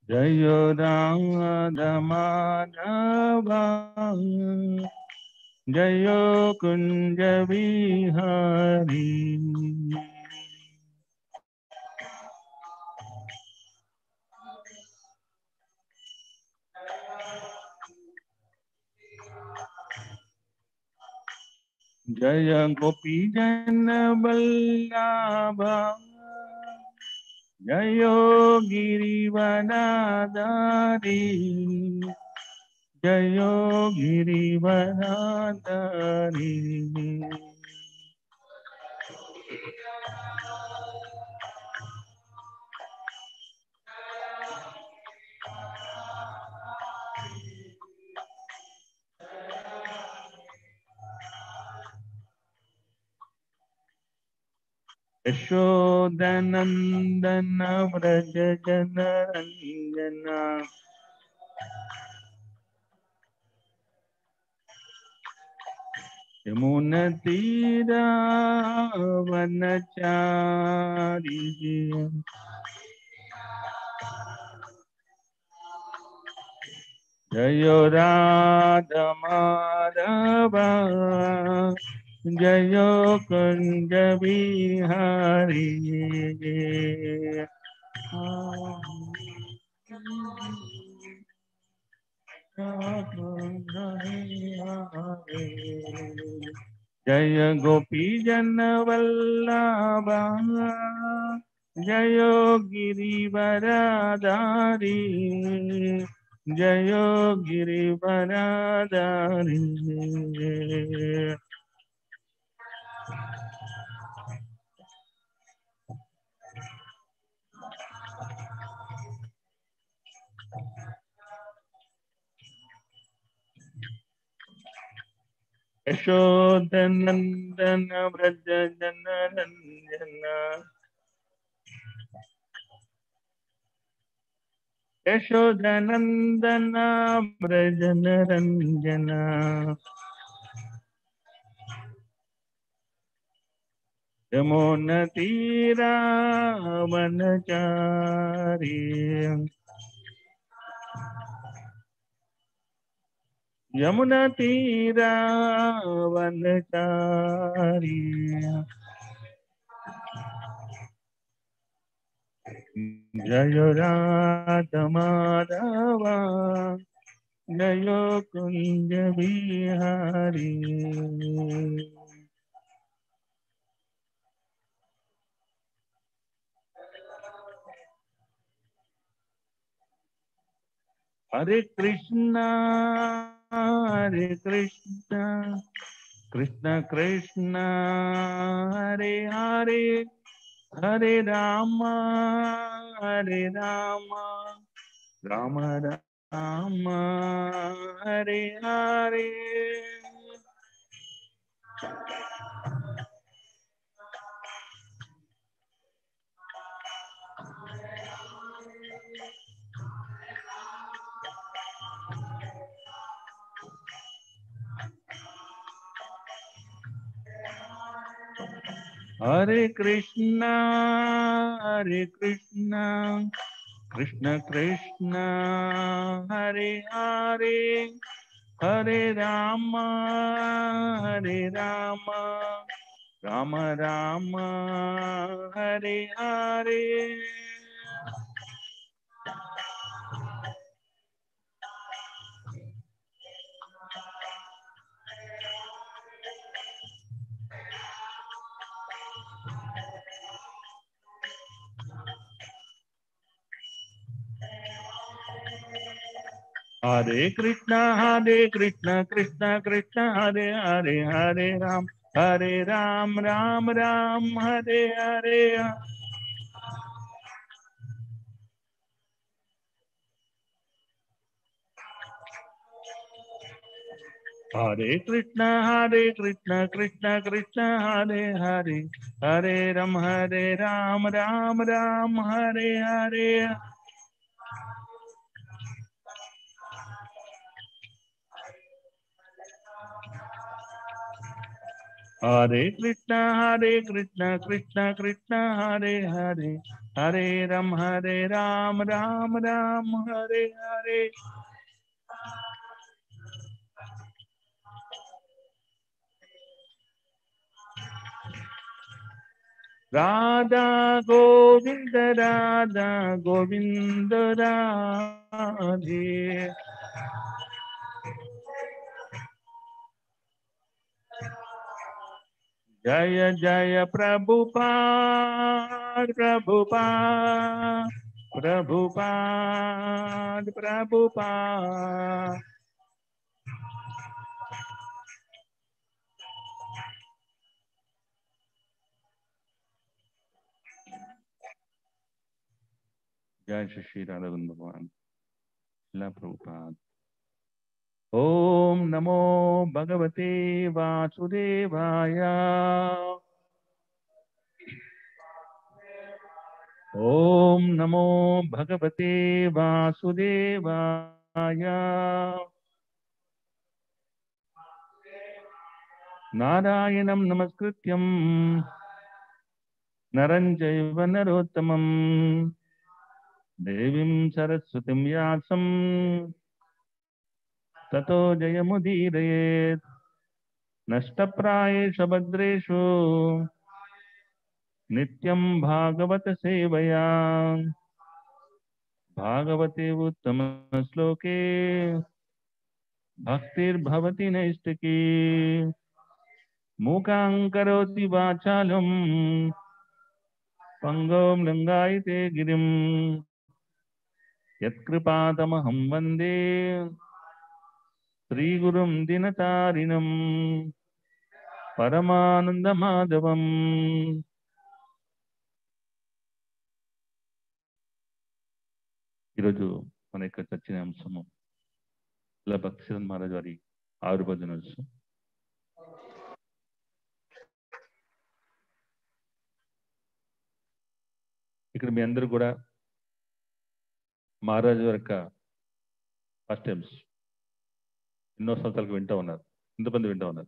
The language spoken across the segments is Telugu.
జయ రాధ మాధవ జయ కుంజ విహారీ జయ గోపీ జన వల్లభ జయో గిరివనాదారి జయో గిరివనాదారి యశోదనందన వ్రజ జన రంజన యమున తీరా వనచారి జయ రాధ మాధవ జయ కుంజ విహారీ జయ గోపీ జన వల్లభ జయ గిరివరాధారి జయ గిరివరాధారి యశోదనందన వ్రజ జన రంజన యశోదనందన వ్రజన రంజన యమున తీరా వనచారి యమున తీరా వనచారి జయ రాధ మాధవ జయ కుంజ విహారీ హరే కృష్ణ హరే కృష్ణ కృష్ణ కృష్ణ హరే హరే హరే రామ హరే రామ రామ రామ హరే హరే హరే కృష్ణ హరే కృష్ణ కృష్ణ కృష్ణ హరే హరే హరే రామ హరే రామ రామ రామ హరే హరే హరే కృష్ణ హరే కృష్ణ కృష్ణ కృష్ణ హరే హరే హరే రామ్ హరే రామ్ రామ్ రామ్ హరే హరే హరే కృష్ణ హరే కృష్ణ కృష్ణ కృష్ణ హరే హరే హరే రామ్ హరే రామ్ రామ్ రామ్ హరే హరే హరే కృష్ణ హరే కృష్ణ కృష్ణ కృష్ణ హరే హరే హరే రామ హరే రామ రామ రామ హరే హరే రాధా గోవింద రాధా గోవింద రాధే జయ జయ ప్రభుపాద్ ప్రభుపాద్ ప్రభుపాద్ ప్రభుపాద్ जय श्री श्री राधा वृंद भगवान शिला प्रभुपाद ओम नमो भगवते वासुदेवाय ओम नमो भगवते वासुदेवाय नारायणं नमस्कृत्यं नरं चैव नरोत्तमम् देवीं सरस्वतीं व्यासं ततो जयमुदीरयेत् नष्टप्रायेषु भद्रेषु नित्यं भागवत सेवया भागवते उत्तमश्लोके भक्तिर्भवति नैष्टिकी मूकाङ्करोति वाचालम् पङ्गों लङ्गायते गिरिम् यत्कृपातमहं वन्दे श्रीगुरुं दिनतारिणम् పరమానందమాధవం ఈరోజు మన యొక్క చర్చన అంశము ఇలా భక్తిశరన్ మహారాజ్ వారి ఆరు భజనోత్సవం ఇక్కడ మీ అందరూ కూడా మహారాజు వారి యొక్క ఫస్ట్ టైమ్స్ ఎన్నో సంవత్సరాలకు వింటూ ఉన్నారు ఎంతమంది వింటూ ఉన్నారు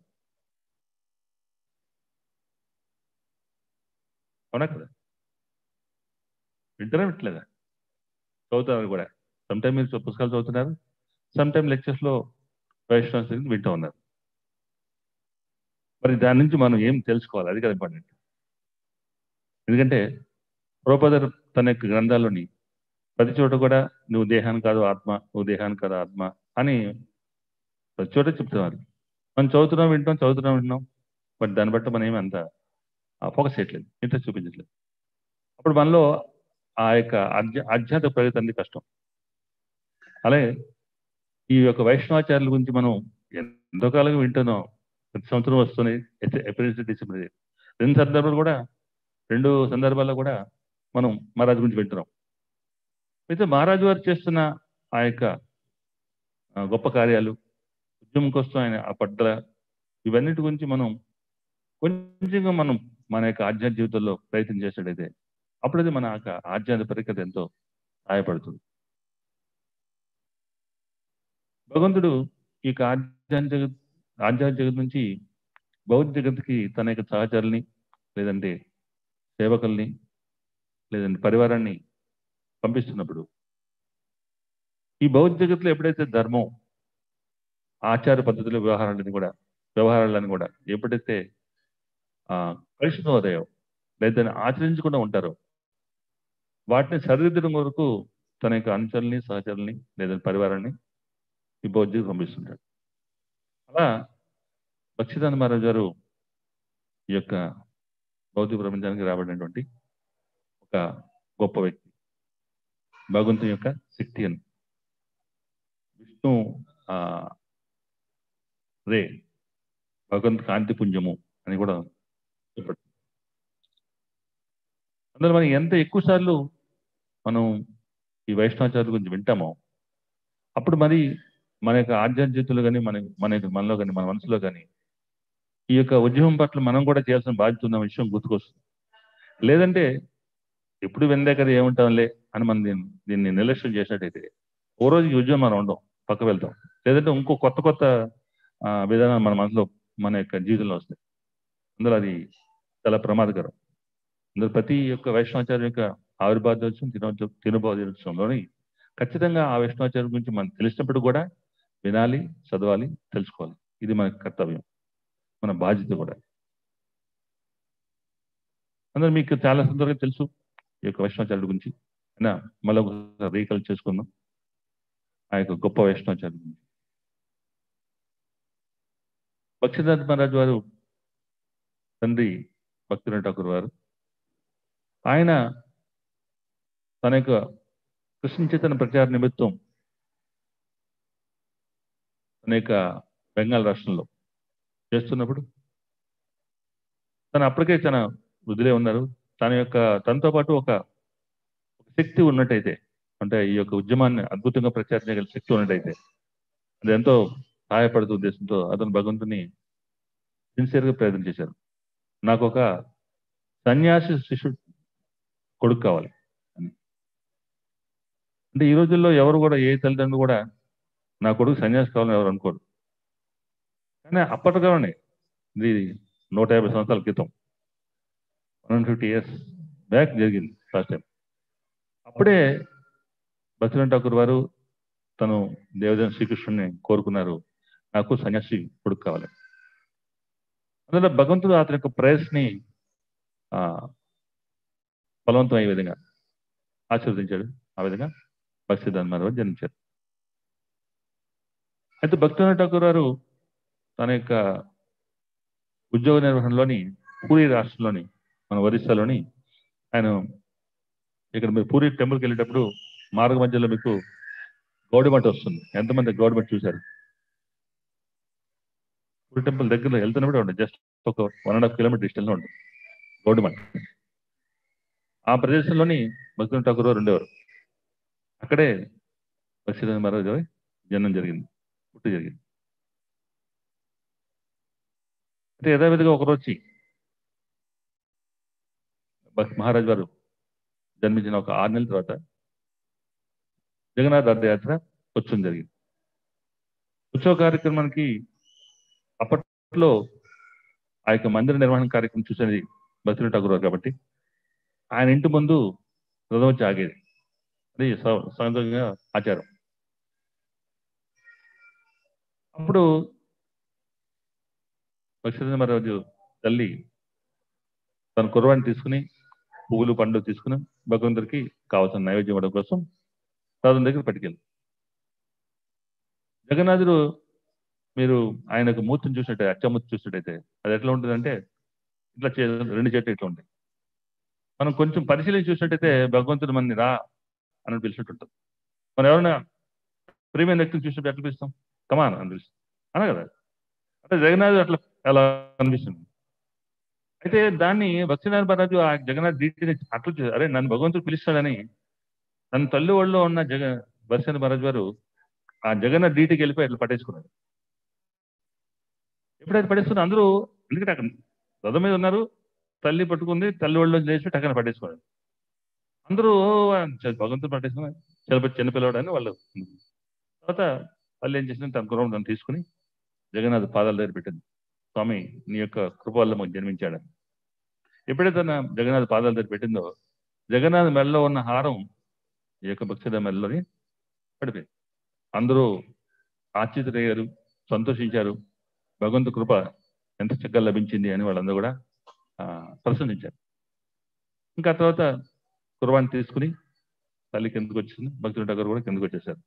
అవునా కదా వింటారా వింటలేదా చదువుతున్నారు కూడా సమ్ టైమ్ మీరు పుస్తకాలు చదువుతున్నారు సమ్ టైమ్ లెక్చర్స్ లో వైష్ణవ గురించి వింటూ ఉన్నారు మరి దాని నుంచి మనం ఏం తెలుసుకోవాలి అది కదా ఇంపార్టెంట్ ఎందుకంటే ప్రోపదర్ తన యొక్క గ్రంథాల్లోని ప్రతి చోట కూడా నువ్వు దేహాన్ని కాదు ఆత్మ నువ్వు దేహాన్ని కాదు ఆత్మ అని ప్రతి చోట చెప్తున్నారు మనం చదువుతున్నాం వింటాం చదువుతున్నాం వింటున్నాం బట్ దాన్ని బట్టి మనం ఏమి అంత ఫోకస్ చేయట్లేదు ఇంట్రెస్ట్ చూపించట్లేదు అప్పుడు మనలో ఆ యొక్క ఆధ్య ఆధ్యాత్మిక ప్రగతి అనేది కష్టం అలాగే ఈ యొక్క వైష్ణవాచార్యుల గురించి మనం ఎంతో కాలంగా వింటున్నాం ప్రతి సంవత్సరం వస్తున్నాయి ఏప్రిల్ డిసెంబర్ రెండు సందర్భాలు కూడా రెండు సందర్భాల్లో కూడా మనం మహారాజు గురించి వింటున్నాం అయితే మహారాజు వారు చేస్తున్న ఆ యొక్క గొప్ప కార్యాలు ఉద్యమం కోసం ఆయన ఆ పట్టుదల ఇవన్నిటి గురించి మనం కొంచెంగా మనం మన యొక్క ఆధ్యాత్మిక జీవితంలో ప్రయత్నం చేసినట్టయితే అప్పుడైతే మన యొక్క ఆధ్యాత్మిక పరికత ఎంతో సహాయపడుతుంది భగవంతుడు ఈ యొక్క ఆధ్యాత్మిక జగత్ ఆధ్యాత్మిక జగత్ నుంచి బౌద్ధ జగత్తుకి తన యొక్క సహచరుల్ని లేదంటే సేవకుల్ని లేదంటే పరివారాన్ని పంపిస్తున్నప్పుడు ఈ బౌద్ధ జగత్తులో ఎప్పుడైతే ధర్మం ఆచార పద్ధతుల వ్యవహారాలని కూడా వ్యవహారాలను కూడా ఎప్పుడైతే ఆ కలుషితోదయం లేదా ఆచరించకుండా ఉంటారో వాటిని సరిదిద్దడం వరకు తన యొక్క అనుచరుల్ని సహచరుల్ని లేదా పరివారాన్ని ఈ బౌద్ధికి పంపిస్తుంటాడు అలా భక్షిదాన మహారాజు గారు ఈ యొక్క భౌతిక ప్రపంచానికి రాబడినటువంటి ఒక గొప్ప వ్యక్తి భగవంతుని యొక్క శక్తి అని విష్ణు ఆ రే భగవంత్ కాంతి పుంజము అని కూడా చెప్పచ్చు అందులో మనం ఎంత ఎక్కువ సార్లు మనం ఈ వైష్ణవాచార్యుల గురించి వింటామో అప్పుడు మరి మన యొక్క ఆధ్యాత్మికతలో కానీ మన మన యొక్క మనలో కానీ మన మనసులో కానీ ఈ యొక్క ఉద్యమం పట్ల మనం కూడా చేయాల్సిన బాధ్యత ఉన్న విషయం గుర్తుకొస్తుంది లేదంటే ఎప్పుడు విందే కదా ఏముంటాంలే అని మనం దీన్ని దీన్ని నిర్లక్ష్యం చేసినట్టయితే ఓ రోజు ఈ ఉద్యమం మనం ఉండం పక్క వెళ్తాం లేదంటే ఇంకో కొత్త కొత్త విధానాలు మన మనసులో మన యొక్క జీవితంలో వస్తాయి అందులో అది చాలా ప్రమాదకరం అందులో ప్రతి ఒక్క వైష్ణవాచార్యం యొక్క ఆవిర్భావ దినోత్సవం తినోత్సవం తినుభావ దినోత్సవంలోని ఖచ్చితంగా ఆ వైష్ణవాచార్యం గురించి మనం తెలిసినప్పుడు కూడా వినాలి చదవాలి తెలుసుకోవాలి ఇది మన కర్తవ్యం మన బాధ్యత కూడా అందరూ మీకు చాలా సందర్భంగా తెలుసు ఈ యొక్క వైష్ణవాచార్యుడి గురించి అయినా మళ్ళీ ఒకసారి రీకల్ చేసుకుందాం ఆ యొక్క గొప్ప వైష్ణవాచార్యుడి గురించి భక్తిదాస్ మహారాజు వారు తండ్రి భక్తినాథ్ ఠాకూర్ వారు ఆయన తన యొక్క కృష్ణ చైతన్య ప్రచార నిమిత్తం తన యొక్క బెంగాల్ రాష్ట్రంలో చేస్తున్నప్పుడు తను అప్పటికే తన వృద్ధులే ఉన్నారు తన యొక్క తనతో పాటు ఒక ఒక శక్తి ఉన్నట్టయితే అంటే ఈ యొక్క ఉద్యమాన్ని అద్భుతంగా ప్రచారం చేయగల శక్తి ఉన్నట్టయితే అది ఎంతో సహాయపడుతూ ఉద్దేశంతో అతను భగవంతుని సిన్సియర్గా ప్రయత్నం చేశారు నాకు ఒక సన్యాసి శిష్యుడు కొడుకు కావాలి అని అంటే ఈ రోజుల్లో ఎవరు కూడా ఏ తల్లిదండ్రులు కూడా నా కొడుకు సన్యాసి కావాలని ఎవరు అనుకోరు కానీ అప్పటిలోనే ఇది నూట యాభై సంవత్సరాల క్రితం వన్ ఫిఫ్టీ ఇయర్స్ బ్యాక్ జరిగింది ఫస్ట్ టైం అప్పుడే భక్తినాథ్ ఠాకూర్ వారు తను దేవదేవ శ్రీకృష్ణుని కోరుకున్నారు నాకు సన్యాసి కొడుకు కావాలి అందులో భగవంతుడు అతని యొక్క ప్రయస్ని ఆ బలవంతం అయ్యే విధంగా ఆశీర్వదించాడు ఆ విధంగా భక్తిదాన్ వారు జన్మించారు అయితే భక్తినాథ్ ఠాకూర్ గారు తన యొక్క ఉద్యోగ నిర్వహణలోని పూరి రాష్ట్రంలోని మన ఒరిస్సాలోని ఆయన ఇక్కడ మీరు పూరి టెంపుల్కి వెళ్ళేటప్పుడు మార్గ మధ్యలో మీకు గౌడిమఠ్ వస్తుంది ఎంతమంది గౌడిమఠ్ చూశారు పూరి టెంపుల్ దగ్గరలో వెళ్తున్నప్పుడు ఉంటుంది జస్ట్ ఒక one and half kilometer distance లో ఉంటుంది గౌడిమఠ్ ఆ ప్రదేశంలోని భక్తుల ఠాకూర్ గారు ఉండేవారు అక్కడే బక్షీధర్ మహారాజు గారి జన్మం జరిగింది పుట్టి జరిగింది అంటే యథావిధిగా ఒకరోజు వచ్చి మహారాజు వారు జన్మించిన ఒక ఆరు నెలల తర్వాత జగన్నాథ్ రథయాత్ర ఉత్సవం జరిగింది ఉత్సవ కార్యక్రమానికి అప్పట్లో ఆ యొక్క మందిర నిర్వహణ కార్యక్రమం చూసేది బసిరి ఠాకూర్ గారు కాబట్టి ఆయన ఇంటి ముందు రథం వచ్చి ఆగేది అది సహజంగా ఆచారం అప్పుడు భక్ష్యరాజు తల్లి తన కుర్రవాడిని తీసుకుని పువ్వులు పండ్లు తీసుకుని భగవంతుడికి కావాల్సిన నైవేద్యం ఇవ్వడం కోసం రాజు దగ్గర పట్టుకెళ్ళి జగన్నాథుడు మీరు ఆయనకు మూర్తిని చూసినట్టే అచ్చమూర్తి చూసినట్టయితే అది ఎట్లా ఉంటుందంటే ఇట్లా చే రెండు చేతులు ఇట్లా ఉంటాయి మనం కొంచెం పరిశీలించి చూసినట్టయితే భగవంతుడు మనని రా అని పిలిచినట్టు ఉంటుంది మనం ఎవరైనా ప్రియమైన వ్యక్తిని చూసినట్టు ఎట్లా పిలుస్తాం కమాన్ అని పిలుస్తాం అనా కదా అంటే జగన్నాథ్ అట్లా అలా అనిపిస్తుంది అయితే దాన్ని భక్తినాథ్ మహారాజు ఆ జగన్నాథ్ డీటీని అట్లా చూ- అరే నన్ను భగవంతుడు పిలుస్తాడని తన తల్లి ఒళ్ళో ఉన్న జగ భక్తినాథ్ మహారాజు గారు ఆ జగన్నాథ్ డీటీకి వెళ్ళిపోయి అట్లా పట్టేసుకున్నారు ఎప్పుడైతే పడేస్తున్నా అందరూ ఎందుకంటే అక్కడ రథం మీద ఉన్నారు తల్లి పట్టుకుంది తల్లి ఒళ్ళో లేచి టక్కన పట్టేసుకున్నారు అందరూ "ఓ, చ- భగవంతుడు పట్టేసుకున్నారు చిన్న చిన్న పిల్లవాడు అని వాళ్ళు తర్వాత వాళ్ళు ఏం చేసిన తన కుర్రం తను తీసుకుని జగన్నాథ్ పాదాల దగ్గర పెట్టింది స్వామి నీ యొక్క కృప వల్ల మాకు జన్మించాడని ఎప్పుడైతే తన జగన్నాథ్ పాదాల దగ్గర పెట్టిందో జగన్నాథ్ మెడలో ఉన్న హారం ఈ యొక్క భక్తుల మెడలోని పడిపోయింది అందరూ ఆశ్చర్యయ్యారు సంతోషించారు భగవంతు కృప ఎంత చక్కగా లభించింది అని వాళ్ళందరూ కూడా ఆ, ప్రశంసించారు ఇంకా ఆ తర్వాత కుర్బాన్ని తీసుకుని తల్లి కిందకు వచ్చింది భక్తుల దగ్గర కూడా కిందకు వచ్చేసారు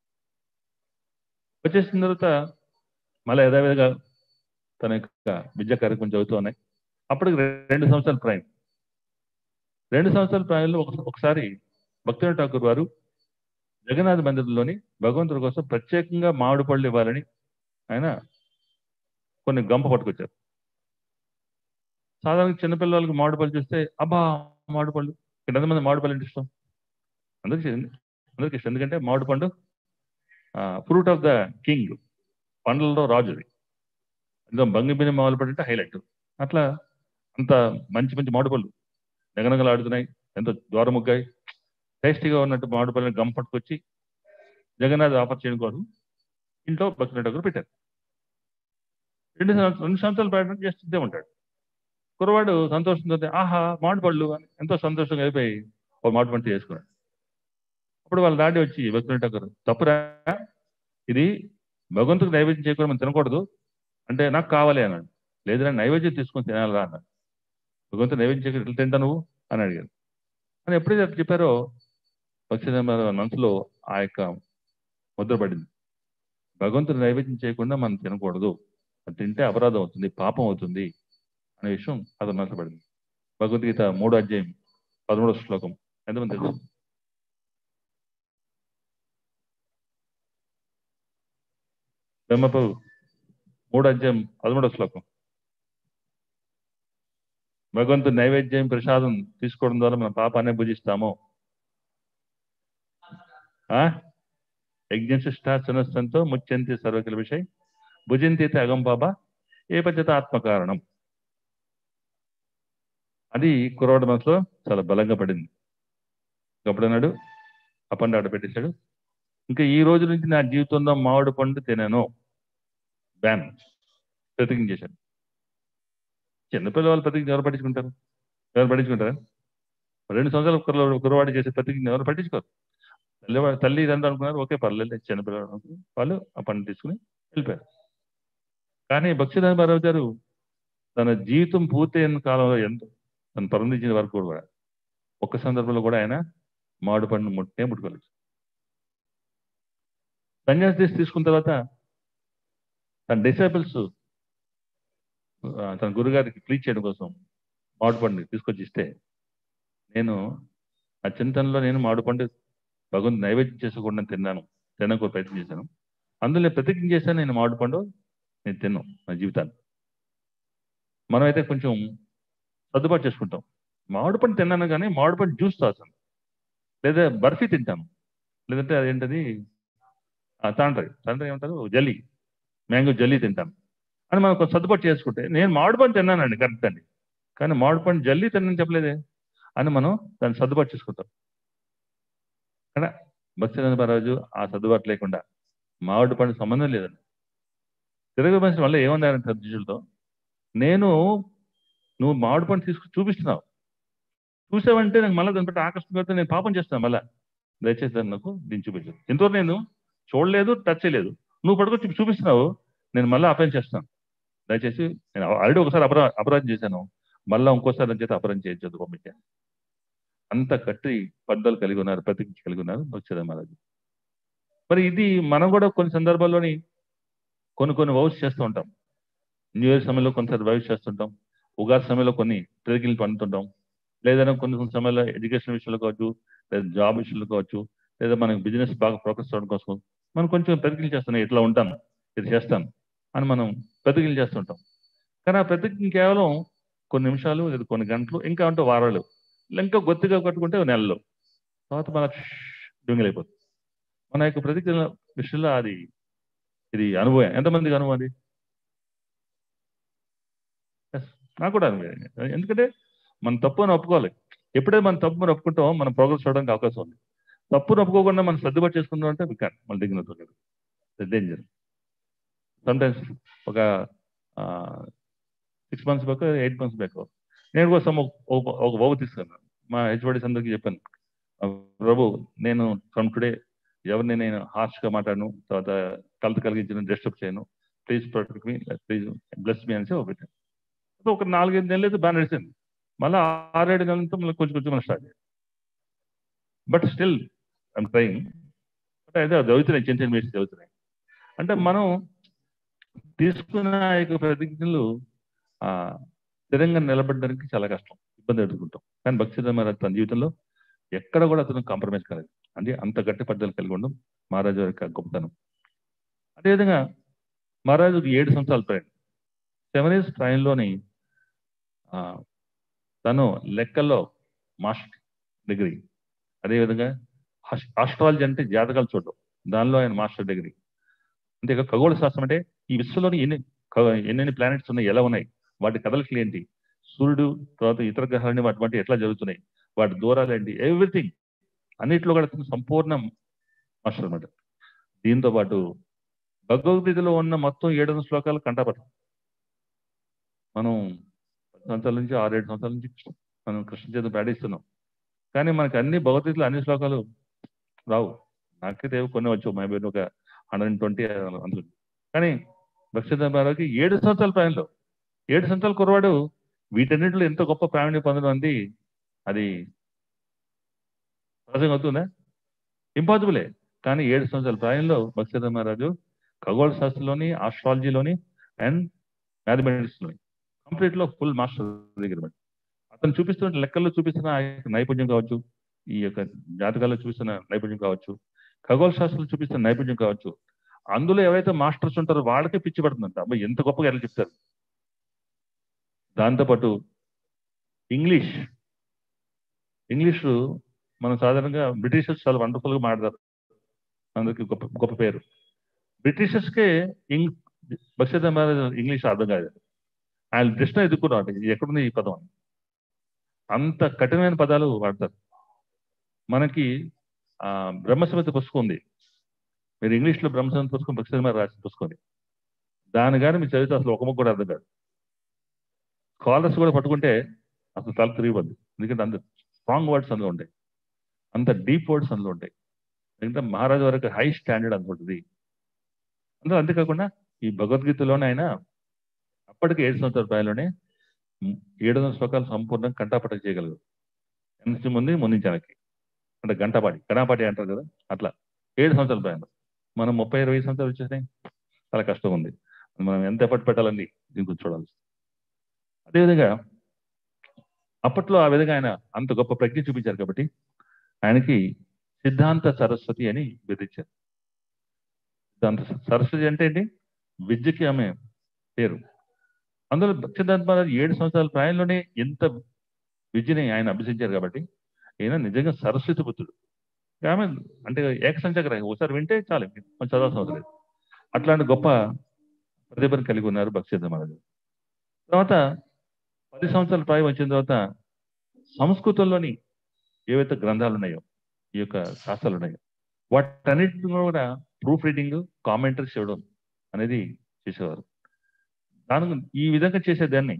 వచ్చేసిన తర్వాత మళ్ళీ యథావిధిగా తన యొక్క విద్యా కార్యక్రమం చదువుతూ ఉన్నాయి అప్పటికి రెండు సంవత్సరాల ప్రాయం రెండు సంవత్సరాల ప్రాయంలో ఒక- ఒకసారి భక్తుల ఠాకూర్ వారు జగన్నాథ్ మందిరంలోని భగవంతుడి కోసం ప్రత్యేకంగా మామిడి పళ్ళు ఇవ్వాలని ఆయన కొన్ని గంప పట్టుకొచ్చారు సాధారణ చిన్నపిల్లలకి మామిడి పళ్ళు చూస్తే అబ్బా మామిడి పళ్ళు ఇక్కడ ఎంతమంది మామిడి పళ్ళు అంటే ఇష్టం అందరికి అందరికి ఇష్టం ఎందుకంటే మామిడి పండు ఫ్రూట్ ఆఫ్ ద కింగ్ పండ్లలో రాజుది ఎంతో బంగి బిని మామిడి పళ్ళు అంటే హైలైట్ అట్లా అంత మంచి మంచి మామిడి పళ్ళు నగనగలు ఆడుతున్నాయి ఎంతో ద్వారముగ్గాయి టేస్టీగా ఉన్నట్టు మామిడి పళ్ళని గమ్ పట్టుకొచ్చి జగన్నాథ్ ఆఫర్ చేయడం కోసం ఇంట్లో భక్తుల దగ్గర పెట్టారు రెండు సంవత్సరాలు రెండు సంవత్సరాలు ప్రయత్నం చేస్తుంటే ఉంటాడు కురవాడు సంతోషంతో ఆహా మామిడి పళ్ళు అని ఎంతో సంతోషంగా అయిపోయి ఒక మామిడి పంట చేసుకున్నాడు అప్పుడు వాళ్ళ డాడీ వచ్చి భక్తులు తప్పురా ఇది భగవంతుడికి నైవేద్యం చేయకుండా మనం తినకూడదు అంటే నాకు కావాలి అన్నాడు లేదురా నైవేద్యం తీసుకొని తినాలరా అన్నాడు భగవంతుడు నైవేద్యం చేయకుండా ఎట్లా తింటా నువ్వు అని అడిగాడు అని ఎప్పుడైతే అట్లా చెప్పారో భక్తిధర్మ మనసులో ఆ యొక్క ముద్ర పడింది భగవంతుడు నైవేద్యం చేయకుండా మనం తినకూడదు అది తింటే అపరాధం అవుతుంది పాపం అవుతుంది అనే విషయం అతను మనసు పడింది భగవద్గీత మూడో అధ్యాయం పదమూడో శ్లోకం ఎంతమంది తెలుసు బ్రహ్మపు మూడో అధ్యాయం పదమూడో శ్లోకం భగవంతుడు నైవేద్యం ప్రసాదం తీసుకోవడం ద్వారా మన పాపాన్ని భుజిస్తాము ఆ యజ్ఞశిష్ట సునస్తంతో ముచ్యంతి సర్వకిల విషయ్ భుజంతి అగం బాబా ఏ పద్ధత ఆత్మకారణం అది కురవాడి మనసులో చాలా బలంగా పడింది అన్నాడు ఆ పండు ఆడ పెట్టేశాడు ఇంకా ఈ రోజు నుంచి నా జీవితంలో మామిడి పండు తినాను బ్యాన్ ప్రతిజ్ఞ చేశాడు చిన్నపిల్లల వాళ్ళు ప్రతిజ్ఞ ఎవరు పట్టించుకుంటారు ఎవరు పట్టించుకుంటారా రెండు సంవత్సరాల కుర్ర కురవాడి చేసే ప్రతిజ్ఞ ఎవరు పట్టించుకోరు తల్లి తల్లి ఇదంతా అనుకున్నారు ఓకే పర్లేదు చిన్నపిల్లలు అనుకున్నారు వాళ్ళు ఆ పండు తీసుకుని వెళ్ళిపోయారు కానీ భక్తిధర్మారావు గారు తన జీవితం పూర్తయిన కాలంలో ఎంత తను పరందించిన వరకు కూడా ఒక్క సందర్భంలో కూడా ఆయన మామిడి పండు ముట్టే ముట్టుకోలేదు సన్యాసి తీసి తీసుకున్న తర్వాత తన డిసైబుల్స్ తన గురుగారికి ప్లీజ్ చేయడం కోసం మామిడి పండు తీసుకొచ్చి ఇస్తే నేను ఆ చింతనలో నేను మామిడి పండు భగవంతు నైవేద్యం చేసుకోకుండా తిన్నాను తినకు ప్రయత్నం చేశాను అందులో నేను ప్రతిజ్ఞ చేశాను నేను మామిడి పండు నేను తిన్నాను నా జీవితాన్ని మనమైతే కొంచెం సర్దుబాటు చేసుకుంటాం మామిడి పండు తిన్నాను కానీ మామిడి పండు జ్యూస్ తాసాను లేదా బర్ఫీ తింటాను లేదంటే అదేంటది తాండ్రి తాండ్రి ఏమంటారు జల్లీ మ్యాంగో జల్లీ తింటాను అని మనం కొంచెం సర్దుబాటు చేసుకుంటే నేను మామిడి పండు తిన్నానండి కరెక్ట్ అండి కానీ మామిడి పండు జల్లీ తిన్నాను చెప్పలేదే అని మనం దాన్ని సర్దుబాటు చేసుకుంటాం కదా భక్తినందరాజు ఆ సర్దుబాటు లేకుండా మామిడి పండు సంబంధం లేదండి తిరగ మనిషి వల్ల ఏమన్నారంటే సద్యులతో నేను నువ్వు మామిడి పండు తీసుకుని చూపిస్తున్నావు చూసావంటే నాకు మళ్ళీ దాని బట్టి ఆకర్షణ నేను పాపం చేస్తున్నాను మళ్ళా దయచేసి దాన్ని నాకు దీన్ని చూపించు ఇంతవరకు నేను చూడలేదు టచ్ చేయలేదు నువ్వు పడుకొని చూపిస్తున్నావు నేను మళ్ళీ అపరాధం చేస్తాను దయచేసి నేను ఆల్రెడీ ఒకసారి అపరా అపరాధం చేశాను మళ్ళీ ఇంకోసారి చేత అపరాధం చేయొచ్చు పంపించాను అంత కట్టి పద్ధతులు కలిగి ఉన్నారు ప్రతిజ్ఞ కలిగి ఉన్నారు వచ్చేదా మహారాజు మరి ఇది మనం కూడా కొన్ని సందర్భాల్లోని కొన్ని కొన్ని వౌస్ చేస్తూ ఉంటాం న్యూ ఇయర్ సమయంలో కొంతసారి వైస్ చేస్తుంటాం ఉగాది సమయంలో కొన్ని ప్రతిజ్ఞలు పండుతుంటాం లేదా కొన్ని కొన్ని సమయంలో ఎడ్యుకేషన్ విషయంలో కావచ్చు లేదా జాబ్ విషయంలో కావచ్చు లేదా మనకి బిజినెస్ బాగా ఫోకస్ అవడం కోసం మనం కొంచెం ప్రతిజ్ఞలు చేస్తున్నాం ఇట్లా ఉంటాను ఇది చేస్తాను అని మనం ప్రతిజ్ఞలు చేస్తుంటాం కానీ ఆ ప్రతిజ్ఞ కేవలం కొన్ని నిమిషాలు లేదా కొన్ని గంటలు ఇంకా అంటే వారాలు ఇంకా గొత్తిగా కట్టుకుంటే నెలలు తర్వాత మన డ్యూంగిలైపోతుంది మన యొక్క ప్రతిజ్ఞ విషయంలో అది ఇది అనుభవం ఎంతమందికి అనుభవం అది నాకు కూడా అనుభవం ఎందుకంటే మన తప్పు అని ఒప్పుకోవాలి ఎప్పుడైతే మన తప్పు మనం ఒప్పుకుంటామో మనం ప్రోగ్రెస్ అవడానికి అవకాశం ఉంది తప్పును ఒప్పుకోకుండా మనం సర్దుబాటు చేసుకుందాం అంటే వికాన్ మన దిగిన డేంజర్ సమ్టైమ్స్ ఒక six months back eight months back నేను కోసం ఒక బాబు తీసుకున్నాను మా హెచ్ఓడిస్ అందరికీ చెప్పాను ప్రభు నేను ఫ్రమ్ టుడే ఎవరిని నేను హార్ష్గా మాట్లాడను తర్వాత కలత కలిగించిన డిస్టర్బ్ చేయను please protect me please bless me అని పెట్టాను ఒక నాలుగైదు నెలలు అయితే బాగా నడిచింది మళ్ళీ ఆరేడు నెలలతో మళ్ళీ కొంచెం కొంచెం మనం స్టార్ట్ చేయాలి but still I'm trying but అయితే చదువుతున్నాయి చిన్న చిన్న మీట్స్ చదువుతున్నాయి అంటే మనం తీసుకున్న యొక్క ప్రతిజ్ఞలు స్థిరంగా నిలబడడానికి చాలా కష్టం ఇబ్బంది ఎదుర్కొంటాం కానీ భక్తి మహారాజ్ తన జీవితంలో ఎక్కడ కూడా అతను కాంప్రమైజ్ కాలేదు అంటే అంత గట్టి పద్ధతులు కలిగి ఉండడం మహారాజు యొక్క గొప్పతనం అదేవిధంగా మహారాజుకి ఏడు సంవత్సరాలు ప్రయాణం సెవెన్ ఇయర్స్ ట్రైన్లోని తను లెక్కల్లో మాస్టర్ డిగ్రీ అదేవిధంగా ఆస్ట్రాలజీ అంటే జాతకాలు చూడడం దానిలో ఆయన మాస్టర్ డిగ్రీ అంతే ఖగోళ శాస్త్రం అంటే ఈ విశ్వంలోని ఎన్ని ఎన్నెన్ని ప్లానెట్స్ ఉన్నాయి ఎలా ఉన్నాయి వాటి కదలికలు ఏంటి సూర్యుడు తర్వాత ఇతర గ్రహాలని వాటి వంటి ఎట్లా జరుగుతున్నాయి వాటి దూరాలు ఏంటి ఎవ్రీథింగ్ అన్నిట్లో కూడా సంపూర్ణ మాస్టర్ అనమాట దీంతో పాటు భగవద్గీతలో ఉన్న మొత్తం ఏడు వందల శ్లోకాలు కంటాపట్టం మనం సంవత్సరాల నుంచి ఆరేడు సంవత్సరాల నుంచి మనం కృష్ణ చేత పాటిస్తున్నాం కానీ మనకి అన్ని భగవద్గీతలు అన్ని శ్లోకాలు రావు నాకైతే కొన్ని వచ్చు మేబీ ఒక హండ్రెడ్ అండ్ ట్వంటీ అందులో కానీ భక్ష్యధర్మారావుకి ఏడు సంవత్సరాల ప్రాయంలో ఏడు సంవత్సరాల కురవాడు వీటన్నిటిలో ఎంత గొప్ప ప్రావీణ్యం పొందడం అంది అది సహజంగా అవుతుందా ఇంపాసిబులే కానీ ఏడు సంవత్సరాల ప్రాయంలో భక్ష్యధర్మరాజు ఖగోళ శాస్త్రంలోని ఆస్ట్రాలజీలోని అండ్ మ్యాథమెటిక్స్లోని కంప్లీట్లో ఫుల్ మాస్టర్ దగ్గర మరి. అతను చూపిస్తున్న లెక్కల్లో చూపిస్తున్న ఆ యొక్క నైపుణ్యం కావచ్చు ఈ యొక్క జాతకాల్లో చూపిస్తున్న నైపుణ్యం కావచ్చు ఖగోళ శాస్త్రంలో చూపిస్తున్న నైపుణ్యం కావచ్చు అందులో ఎవరైతే మాస్టర్స్ ఉంటారో వాళ్ళకే పిచ్చి పడుతుందంట అబ్బాయి ఎంత గొప్పగా ఎలా చెప్తారు దాంతోపాటు ఇంగ్లీష్ ఇంగ్లీష్ మనం సాధారణంగా బ్రిటిషర్స్ చాలా వండర్ఫుల్ గా మాట్లాడతారు అందరికి గొప్ప గొప్ప పేరు బ్రిటిషర్స్కే ఇంగ్ బక్షిత ఇంగ్లీష్ అర్థం కాదు ఆయన ప్రశ్న ఎదుర్కొన్నారు ఇది ఎక్కడుంది ఈ పదం అని అంత కఠినమైన పదాలు వాడతారు మనకి ఆ బ్రహ్మసమిత పుస్తకం ఉంది మీరు ఇంగ్లీష్ లో బ్రహ్మసమిత పుస్తకం బక్షిత రాసిన పుస్తకం ఉంది. దాని కానీ మీరు చదివితే అసలు ఒక ముక్క కూడా అర్థం కాదు స్కాలర్స్ కూడా పట్టుకుంటే అసలు తల తిరిగిపోద్ది ఎందుకంటే అంత స్ట్రాంగ్ వర్డ్స్ అందులో ఉంటాయి అంత డీప్ వర్డ్స్ అందులో ఉంటాయి ఎందుకంటే మహారాజు వరకు హై స్టాండర్డ్ అనుకుంటుంది అందులో అంతేకాకుండా ఈ భగవద్గీతలోనే ఆయన అప్పటికి ఏడు సంవత్సరాల ప్రాయంలోనే ఏడు వందల శ్లోకాలు సంపూర్ణంగా కంటాపటం చేయగలరు ఎంత ముందు ముందుంచానికి అంటే గంటపాటి గణపాటి అంటారు కదా అట్లా ఏడు సంవత్సరాల ప్రాయంలో మనం ముప్పై ఇరవై సంవత్సరాలు వచ్చేసినాయి చాలా కష్టం ఉంది మనం ఎంత ఎఫర్ట్ పెట్టాలని దీని గురించి చూడాలి అదేవిధంగా అప్పట్లో ఆ విధంగా ఆయన అంత గొప్ప ప్రజ్ఞ చూపించారు కాబట్టి ఆయనకి సిద్ధాంత సరస్వతి అని బెదిరించారు సిద్ధాంత స- సరస్వతి అంటే ఏంటి విద్యకి ఆమె పేరు అందులో సిద్ధాంత మహారాజ్ ఏడు సంవత్సరాల ప్రాయంలోనే ఎంత విద్యని ఆయన అభ్యసించారు కాబట్టి ఈయన నిజంగా సరస్వతి పుత్రుడు ఆమె అంటే ఏకసంచకర ఒకసారి వింటే చాలు మనం చదవాల్సిన అవసరం లేదు అట్లాంటి గొప్ప ప్రతిభను కలిగి ఉన్నారు భక్సిద్ధ మహారాజు తర్వాత పది సంవత్సరాల ప్రాయం వచ్చిన తర్వాత సంస్కృతంలోని ఏవైతే గ్రంథాలు ఉన్నాయో ఈ యొక్క శాస్త్రాలు ఉన్నాయో వాటన్నిటిని కూడా ప్రూఫ్ రీడింగ్ కామెంటరీస్ ఇవ్వడం అనేది చేసేవారు దాని ఈ విధంగా చేసేదాన్ని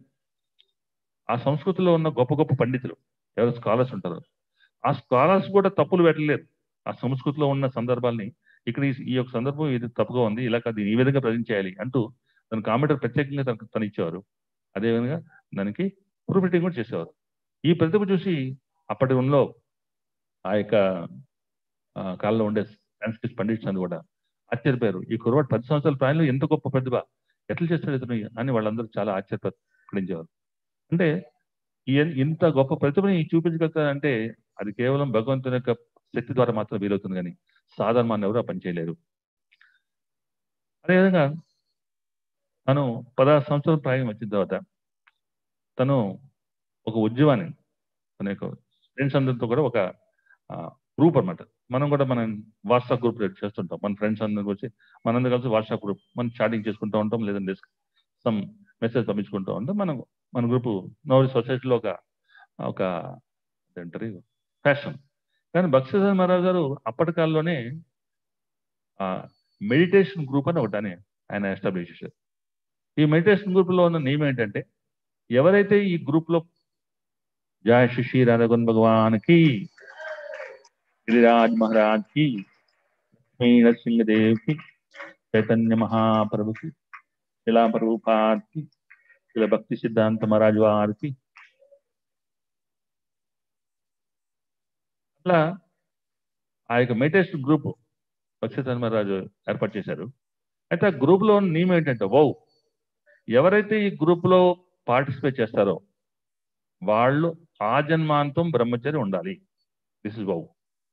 ఆ సంస్కృతిలో ఉన్న గొప్ప గొప్ప పండితులు ఎవరు స్కాలర్స్ ఉంటారో ఆ స్కాలర్స్ కూడా తప్పులు పెట్టలేరు ఆ సంస్కృతిలో ఉన్న సందర్భాల్ని ఇక్కడ ఈ- ఈ యొక్క సందర్భం ఇది తప్పుగా ఉంది ఇలా కాదు ఈ విధంగా ప్రజెంట్ చేయాలి అంటూ దాని కామెంటర్ ప్రత్యేకంగా తనకు తను ఇచ్చేవారు అదేవిధంగా దానికి ప్రూఫ్ రీడింగ్ కూడా చేసేవారు ఈ ప్రతిభ చూసి అప్పటి ఉన్నలో ఆ యొక్క ఆ, కాలంలో ఉండే సాంస్కృతిక పండిట్స్ అని కూడా ఆశ్చర్యపోయారు ఈ కురవాడు పది సంవత్సరాల ప్రాయంలో ఎంత గొప్ప ప్రతిభ ఎట్లా చేస్తాడు ఇతను అని వాళ్ళందరూ చాలా ఆశ్చర్యపడించేవారు అంటే ఈ- ఇంత గొప్ప ప్రతిభని చూపించగలుగుతారంటే అది కేవలం భగవంతుని యొక్క శక్తి ద్వారా మాత్రం వీలవుతుంది కానీ సాధారణ మానవులు ఎవరు ఆ పని చేయలేరు అదేవిధంగా తను పదహారు సంవత్సరాల ప్రాయం వచ్చిన తర్వాత తను ఒక ఉద్యమాన్ని తన యొక్క ఫ్రెండ్స్ అందరితో కూడా ఒక గ్రూప్ అన్నమాట మనం కూడా మనం వాట్సాప్ గ్రూప్ చేస్తుంటాం మన ఫ్రెండ్స్ అందరూ వచ్చి మనందరం కలిసి వాట్సాప్ గ్రూప్ మనం చాటింగ్ చేసుకుంటూ ఉంటాం లేదంటే సమ్ మెసేజ్ పంపించుకుంటూ ఉంటాం మనం మన గ్రూప్ నవరి సొసైటీలో ఒక ఒక ఏంటారు ఫ్యాషన్ కానీ భక్తిధర్ మహారాజ్ గారు అప్పటి కాలంలోనే మెడిటేషన్ గ్రూప్ అని ఒకటి ఆయన ఎస్టాబ్లిష్ చేశారు ఈ మెడిటేషన్ గ్రూప్ లో ఉన్న నియమం ఏంటంటే ఎవరైతే ఈ గ్రూప్ లో జయ శ్రీ శ్రీ రాధగన్ భగవాన్ కి గిరిరాజ్ మహారాజ్ కి లక్ష్మీ నరసింహదేవ్ కి చైతన్య మహాప్రభు కి శిలా ప్రభుపాద్ కి శిల భక్తి సిద్ధాంత మహారాజ్ వారికి అట్లా ఆ యొక్క మెడిటేషన్ గ్రూప్ భక్తి ధర్మరాజు ఏర్పాటు చేశారు అయితే ఆ గ్రూప్ లో ఉన్న నియమం ఏంటంటే వౌ ఎవరైతే ఈ గ్రూప్ లో పార్టిసిపేట్ చేస్తారో వాళ్ళు ఆ జన్మాంతం బ్రహ్మచర్య ఉండాలి దిస్ ఇస్ వౌ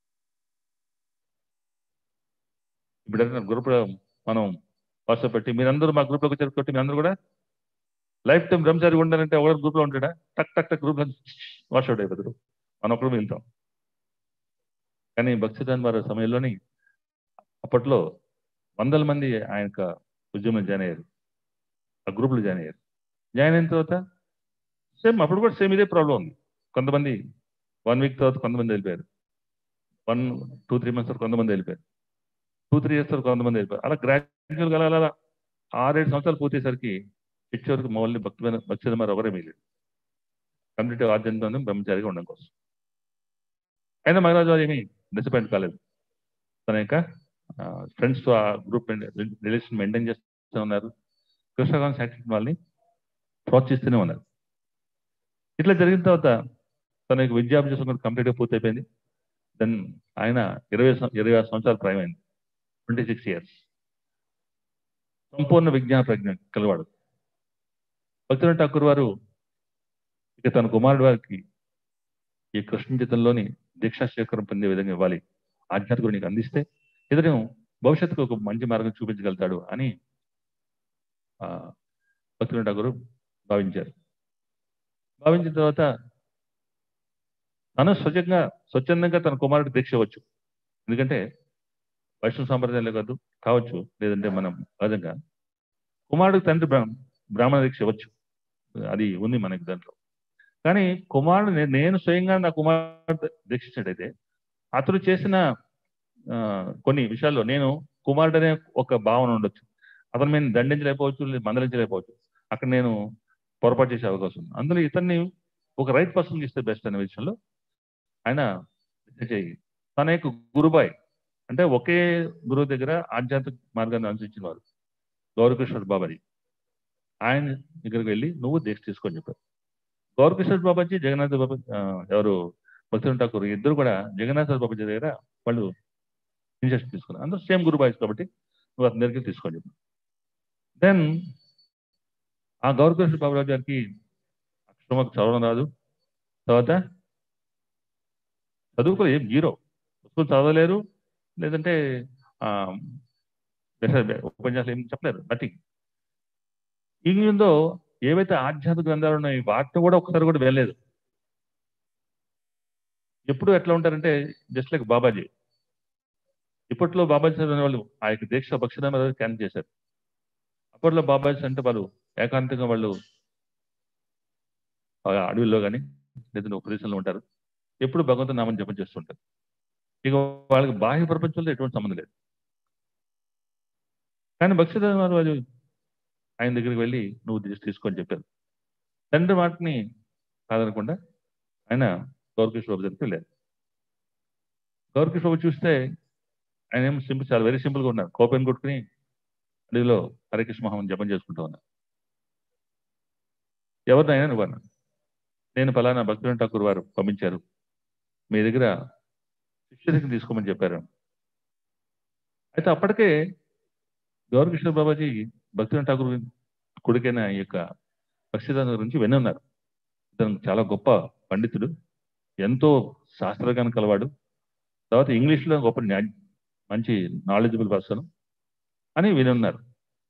ఇప్పుడు గ్రూప్ లో మనం వాట్సాప్ పెట్టి మీరందరూ మా గ్రూప్ లోకి వచ్చారు కాబట్టి మీరందరూ కూడా లైఫ్ టైం బ్రహ్మచారి ఉండాలంటే ఎవరు గ్రూప్ లో ఉంటాడా టక్ టక్ టక్ గ్రూప్ లో వాట్సాప్ అయిపోతారు మనం ఒకరు వెళ్తాం కానీ భక్తిదాన్ వారి సమయంలోని అప్పట్లో వందల మంది ఆయన యొక్క ఉద్యమంలో జాయిన్ అయ్యారు ఆ గ్రూప్లో జాయిన్ అయ్యారు జాయిన్ అయిన తర్వాత సేమ్ అప్పుడు కూడా సేమ్ ఇదే ప్రాబ్లం ఉంది కొంతమంది వన్ వీక్ తర్వాత కొంతమంది వెళ్ళిపోయారు వన్ టూ త్రీ మంత్స్ తర్వాత కొంతమంది వెళ్ళిపోయారు టూ త్రీ ఇయర్స్ తర్వాత కొంతమంది వెళ్ళిపోయారు అలా గ్రాడ్యువల్గా అలా అలా ఆరేడు సంవత్సరాలు పూర్తయ్యేసరికి చివరికి మౌల్ని భక్తి భక్తి మరి ఒకరే మిగిలేదు కంప్లీట్ ఆద్యంతో బ్రహ్మచారిగా ఉండడం కోసం అయినా మగరాజు వారు ఏమీ డిసప్పాయింట్ కాలేదు తన యొక్క ఫ్రెండ్స్ తో ఆ గ్రూప్ రిలేషన్ మెయింటైన్ చేస్తూ ఉన్నారు కృష్ణకాంత్ శాటిల్ వాళ్ళని ప్రోత్సహిస్తూనే ఉన్నారు ఇట్లా జరిగిన తర్వాత తన యొక్క విద్యాభ్యాసం కూడా కంప్లీట్ గా పూర్తయిపోయింది దెన్ ఆయన ఇరవై సం- ఇరవై ఆరు సంవత్సరాలు ప్రాయమైంది ట్వంటీ సిక్స్ ఇయర్స్ సంపూర్ణ విజ్ఞాన ప్రజ్ఞ కలవాడు భక్తుల ఠాకూర్ వారు ఇక తన కుమారుడు వారికి ఈ కృష్ణ చిత్రంలోని దీక్షా స్వీకారం పొందే విధంగా ఇవ్వాలి ఆధ్యాత్మికుడు నీకు అందిస్తే ఇతను భవిష్యత్తుకు ఒక మంచి మార్గం చూపించగలుగుతాడు అని ఆ భక్తుల ఠాకూర్ భావించారు భావించిన తర్వాత తను స్వచ్ఛంగా స్వచ్ఛందంగా తన కుమారుడికి దీక్ష ఇవ్వచ్చు ఎందుకంటే వైష్ణవ సాంప్రదాయాలు కాదు కావచ్చు లేదంటే మనం సహజంగా కుమారుడికి తండ్రి బ్రా- బ్రాహ్మణ దీక్ష ఇవ్వచ్చు అది ఉంది మనకి దాంట్లో కానీ కుమారుడు నే- నేను స్వయంగా నా కుమారుడు దీక్షించినట్టయితే అతడు చేసిన ఆ, కొన్ని విషయాల్లో నేను కుమారుడు అనే ఒక భావన ఉండొచ్చు అతను నేను దండించలేకపోవచ్చు లేదా మందలించలేకపోవచ్చు అక్కడ నేను పొరపాటు చేసే అవకాశం ఉంది అందులో ఇతన్ని ఒక రైట్ పర్సన్ ఇస్తే బెస్ట్ అనే విషయంలో ఆయన decide చేయి తన యొక్క గురుబాయ్ అంటే ఒకే గురువు దగ్గర ఆధ్యాత్మిక మార్గాన్ని అనుసరించిన వారు గౌరకృష్ణుడు బాబాజీ ఆయన దగ్గరికి వెళ్ళి నువ్వు దీక్ష తీసుకొని చెప్పారు గౌరకృష్ణ బాబాజీ జగన్నాథ్ బాబా ఆ, ఎవరు భక్తులు ఠాకూర్ ఇద్దరు కూడా జగన్నాథ్ బాబాజీ దగ్గర వాళ్ళు ఇన్సెస్ట్ తీసుకున్నారు అందరూ సేమ్ గురు బాయ్స్ కాబట్టి నువ్వు అతని దగ్గరికి తీసుకొని చెప్పు దెన్ ఆ గౌరకృష్ణ బాబురాజు గారికి అక్షరమాకు చదవడం రాదు తర్వాత చదువుకో ఏం జీరో పుస్తకం చదవలేరు లేదంటే ఆ, బెస- ఉపన్యాసాలు ఏం చెప్పలేరు నథింగ్ ఇంగ్లీష్లో ఏవైతే ఆధ్యాత్మిక గ్రంథాలు ఉన్నాయో వాటిని కూడా ఒకసారి కూడా వెళ్ళలేదు ఎప్పుడు ఎట్లా ఉంటారంటే జస్ట్ లైక్ బాబాజీ ఇప్పట్లో బాబాజీ చదివిన వాళ్ళు ఆ యొక్క దీక్ష భక్షణ క్యాన్సిల్ చేశారు అప్పట్లో బాబాజీ అంటే వాళ్ళు ఏకాంతంగా వాళ్ళు ఆ అడవిలో కానీ లేదంటే ఉపదేశంలో ఉంటారు ఎప్పుడు భగవంతుని నామం జపం చేస్తుంటారు ఇక వాళ్ళకి బాహ్య ప్రపంచంలో ఎటువంటి సంబంధం లేదు కానీ భక్ష్య వాళ్ళు ఆయన దగ్గరికి వెళ్ళి నువ్వు తీసి తీసుకొని చెప్పారు తండ్రి మాటని కాదనకుండా ఆయన గౌరకిష్ బాబు దగ్గరికి వెళ్ళారు గౌరకిష్ బాబు చూస్తే ఆయన ఏం సింపుల్ చాలా వెరీ సింపుల్ గా ఉన్నారు కోపెన్ కొట్టుకుని అడవిలో హరికృష్ణ మహామని జపం చేసుకుంటూ ఉన్నారు ఎవరినైనా నువ్వు అన్నా నేను ఫలానా భక్తుల ఠాకూర్ వారు పంపించారు మీ దగ్గర శిష్యుడికి తీసుకోమని చెప్పారు అయితే అప్పటికే గౌరకిషోర్ బాబాజీ భక్తుల ఠాకూర్ కొడుకైన ఈ యొక్క భక్తిదాన గురించి విని ఉన్నారు ఇతను చాలా గొప్ప పండితుడు ఎంతో శాస్త్రజ్ఞానం కలవాడు తర్వాత ఇంగ్లీష్లో గొప్ప జ్ఞా- మంచి నాలెడ్జబుల్ పర్సన్ అని విని ఉన్నారు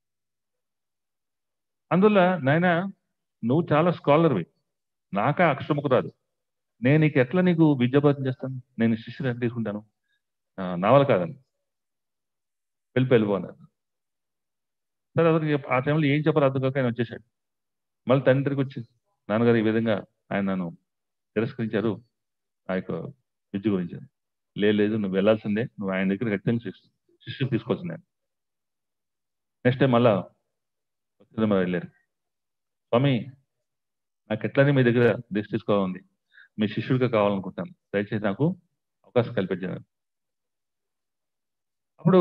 అందువల్ల నాయన నువ్వు చాలా స్కాలర్వి నాకా అక్షరముకు రాదు నేను నీకు ఎట్లా నీకు విద్యాభ్యాసం చేస్తాను నేను శిష్యులు ఎట్లా తీసుకుంటాను ఆ, నా వల్ల కాదని వెళ్ళి వెళ్ళిపోన్నారు సరే అతనికి ఆ టైంలో ఏం చెప్పాలో అర్థం కాక ఆయన వచ్చేసాడు మళ్ళీ తండ్రికి వచ్చి నాన్నగారు ఈ విధంగా ఆయన నన్ను తిరస్కరించారు ఆ యొక్క విద్య గురించి "లే- లేదు నువ్వు వెళ్ళాల్సిందే నువ్వు ఆయన దగ్గర ఖచ్చితంగా శిక్ష- శిష్యులు తీసుకోవాల్సిందే నెక్స్ట్ టైం మళ్ళా భక్తులు వెళ్ళారు స్వామి నాకు ఎట్లనే మీ దగ్గర దీక్ష తీసుకోవాలని మీ శిష్యుడిగా కావాలనుకుంటాను దయచేసి నాకు అవకాశం కల్పించాను అప్పుడు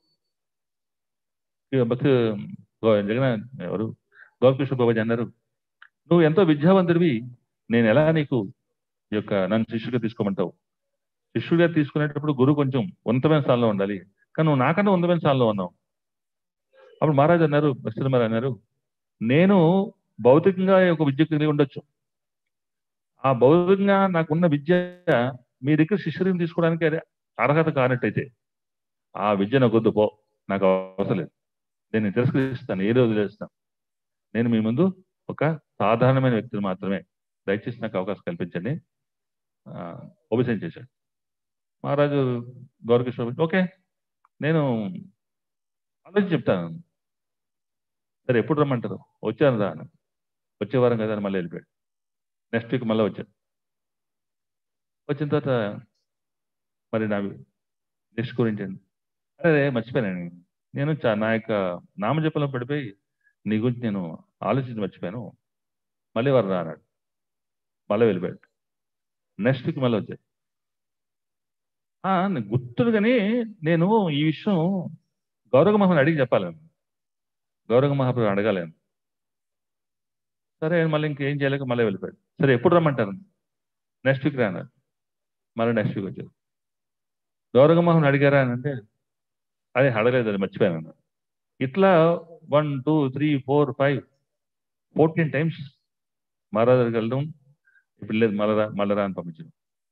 ఇక భక్తి గో- జగన్ ఎవరు గోపికృష్ణ బాబాజీ అన్నారు నువ్వు ఎంతో విద్యావంతుడివి నేను ఎలా నీకు ఈ యొక్క నన్ను శిష్యుడిగా తీసుకోమంటావు శిష్యుడిగా తీసుకునేటప్పుడు గురువు కొంచెం ఉన్నతమైన స్థానంలో ఉండాలి కానీ నువ్వు నాకన్నా ఉన్నతమైన స్థానంలో ఉన్నావు అప్పుడు మహారాజు అన్నారు భక్తులు మరి అన్నారు నేను భౌతికంగా ఒక విద్య కలిగి ఉండొచ్చు ఆ భౌతికంగా నాకున్న విద్య మీ దగ్గర శిష్యుడిని తీసుకోవడానికి అది అర్హత కానట్టయితే ఆ విద్య నాకు వద్దు పో నాకు అవసరం లేదు నేను తిరస్కరిస్తాను ఏ రోజు వదిలేస్తాను నేను మీ ముందు ఒక సాధారణమైన వ్యక్తిని మాత్రమే దయచేసి నాకు అవకాశం కల్పించండి ఆ, ఉపదేశం చేశాడు మహారాజు గౌరకిషోర్ ఓకే నేను ఆలోచించి చెప్తాను సరే ఎప్పుడు రమ్మంటారు వచ్చాను రా అన్నాడు. వచ్చే వారం కదా అని మళ్ళీ వెళ్ళిపోయాడు నెక్స్ట్ వీక్ మళ్ళీ వచ్చాను వచ్చిన తర్వాత మరి నా నెక్స్ట్ గురించి అండి. అరే మర్చిపోయాను నేను చా- నా యొక్క నామజపంలో పడిపోయి నీ గురించి నేను ఆలోచించి మర్చిపోయాను మళ్ళీ వారు రా అన్నాడు మళ్ళీ వెళ్ళిపోయాడు నెక్స్ట్ వీక్ మళ్ళీ వచ్చాయి ఆ, నాకు గుర్తుంది కానీ నేను ఈ విషయం గౌరవ మహాని అడిగి చెప్పాలి గౌరవ మహాప్రభు అడగాలేను సరే మళ్ళీ ఇంకేం చేయలేక మళ్ళీ వెళ్ళిపోయాడు సరే ఎప్పుడు రమ్మంటారు నెక్స్ట్ వీక్ రాన్నారు మళ్ళీ నెక్స్ట్ వీక్ వచ్చారు గౌరవ మోహన్ అడిగారా అని అంటే అదే అడగలేదు అది మర్చిపోయాను అన్నాడు. ఇట్లా one two three four five fourteen times మహారాజు దగ్గరికి వెళ్ళడం ఇప్పుడు లేదు మళ్ళరా మళ్ళరా అని పంపించడం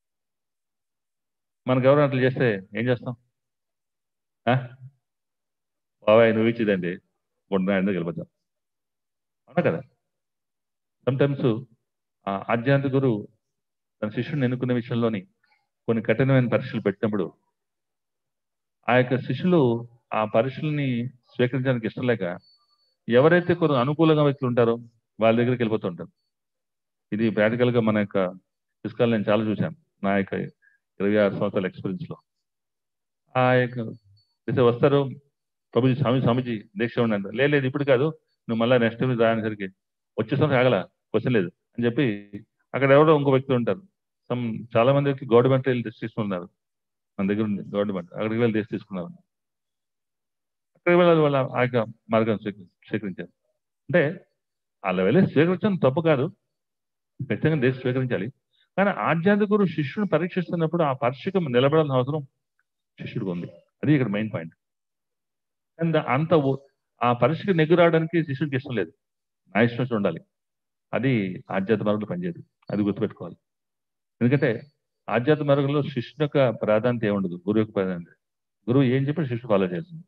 మనకు ఎవరైనా అట్లా చేస్తే ఏం చేస్తాం ఆ? బాబాయ్ నువ్వు ఇచ్చేదండి గుండ్రా ఎందుకు వెళ్ళిపోతాం అవునా కదా సమ్టైమ్స్ ఆధ్యాత్మిక గురువు తన శిష్యుని ఎన్నుకునే విషయంలోని కొన్ని కఠినమైన పరీక్షలు పెట్టినప్పుడు ఆ యొక్క శిష్యులు ఆ పరీక్షల్ని స్వీకరించడానికి ఇష్టం లేక ఎవరైతే కొన్ని అనుకూలంగా వ్యక్తులు ఉంటారో వాళ్ళ దగ్గరికి వెళ్ళిపోతూ ఉంటారు ఇది ప్రాక్టికల్ గా మన యొక్క పుస్తకాలు నేను చాలా చూశాను నా యొక్క ఇరవై ఆరు సంవత్సరాల ఎక్స్పీరియన్స్ లో ఆ యొక్క అయితే వస్తారు ప్రభుజీ స్వామి స్వామిజీ దీక్ష ఉండండి "లే, లేదు ఇప్పుడు కాదు నువ్వు మళ్ళీ నెక్స్ట్ టైం రాయడానికి వచ్చే సంవత్సరం ఆగల క్వశ్చన్ లేదు అని చెప్పి అక్కడ ఎవరో ఇంకో వ్యక్తులు ఉంటారు సమ్ చాలా మందికి గవర్నమెంట్ వెళ్ళి టెస్ట్ తీసుకున్నారు మన దగ్గర ఉంది గవర్నమెంట్ అక్కడికి వెళ్ళి టెస్ట్ తీసుకున్నారు అక్కడికి వెళ్ళాలి వాళ్ళ ఆ యొక్క మార్గం స్వీకరి- స్వీకరించారు అంటే వాళ్ళ వెళ్ళి స్వీకరించడం తప్పు కాదు ఖచ్చితంగా దేశం స్వీకరించాలి కానీ ఆధ్యాత్మిక గురువు శిష్యుని పరీక్షిస్తున్నప్పుడు ఆ పరీక్షకు నిలబడాల్సిన అవసరం శిష్యుడికి ఉంది అది ఇక్కడ మెయిన్ పాయింట్ అండ్ అంత ఓ- ఆ పరీక్షకు నెగ్గు రావడానికి శిష్యుడికి ఇష్టం లేదు నా ఇష్టం వచ్చి ఉండాలి అది ఆధ్యాత్మ మార్గంలో పనిచేయదు అది గుర్తుపెట్టుకోవాలి ఎందుకంటే ఆధ్యాత్మ మార్గంలో శిష్యుని యొక్క ప్రాధాన్యత ఏముండదు గురువు యొక్క ప్రాధాన్యత గురువు ఏం చెప్పి శిష్యుడు ఫాలో చేస్తుంది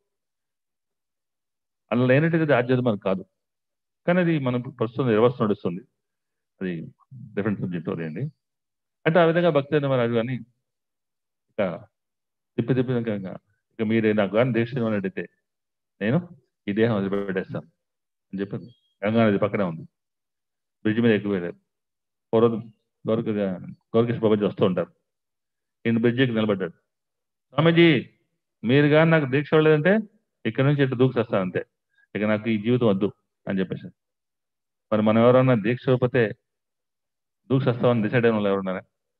అలా లేనట్టుగా అది ఆధ్యాత్మ మార్గం కాదు కానీ అది మనం ప్రస్తుతం రివర్స్ నడుస్తుంది అది డిఫరెంట్ సబ్జెక్ట్ అండి అంటే ఆ విధంగా భక్తి మహారాజు కానీ ఇక తిప్పి తిప్పి ఇంకా ఇక మీరు నాకు కానీ దీక్ష అడిగితే నేను ఈ దేహం వదిలిపెట్టేస్తాను అని చెప్పింది గంగా నది పక్కనే ఉంది బ్రిడ్జ్ మీద ఎక్కువ వెళ్ళారు పూర్వం గౌరక గౌరకేశ్వర బాబాజీ వస్తూ ఉంటారు ఈయన బ్రిడ్జ్ ఎక్కి నిలబడ్డాడు స్వామీజీ మీరు కానీ నాకు దీక్ష ఇవ్వలేదంటే ఇక్కడ నుంచి ఇటు దూకుసేస్తాను అంతే ఇక నాకు ఈ జీవితం వద్దు అని చెప్పేసి మరి మనం ఎవరన్నా దీక్ష ఇవ్వకపోతే దూకుసేస్తామని డిసైడ్ అయిన వాళ్ళు ఎవరున్నారా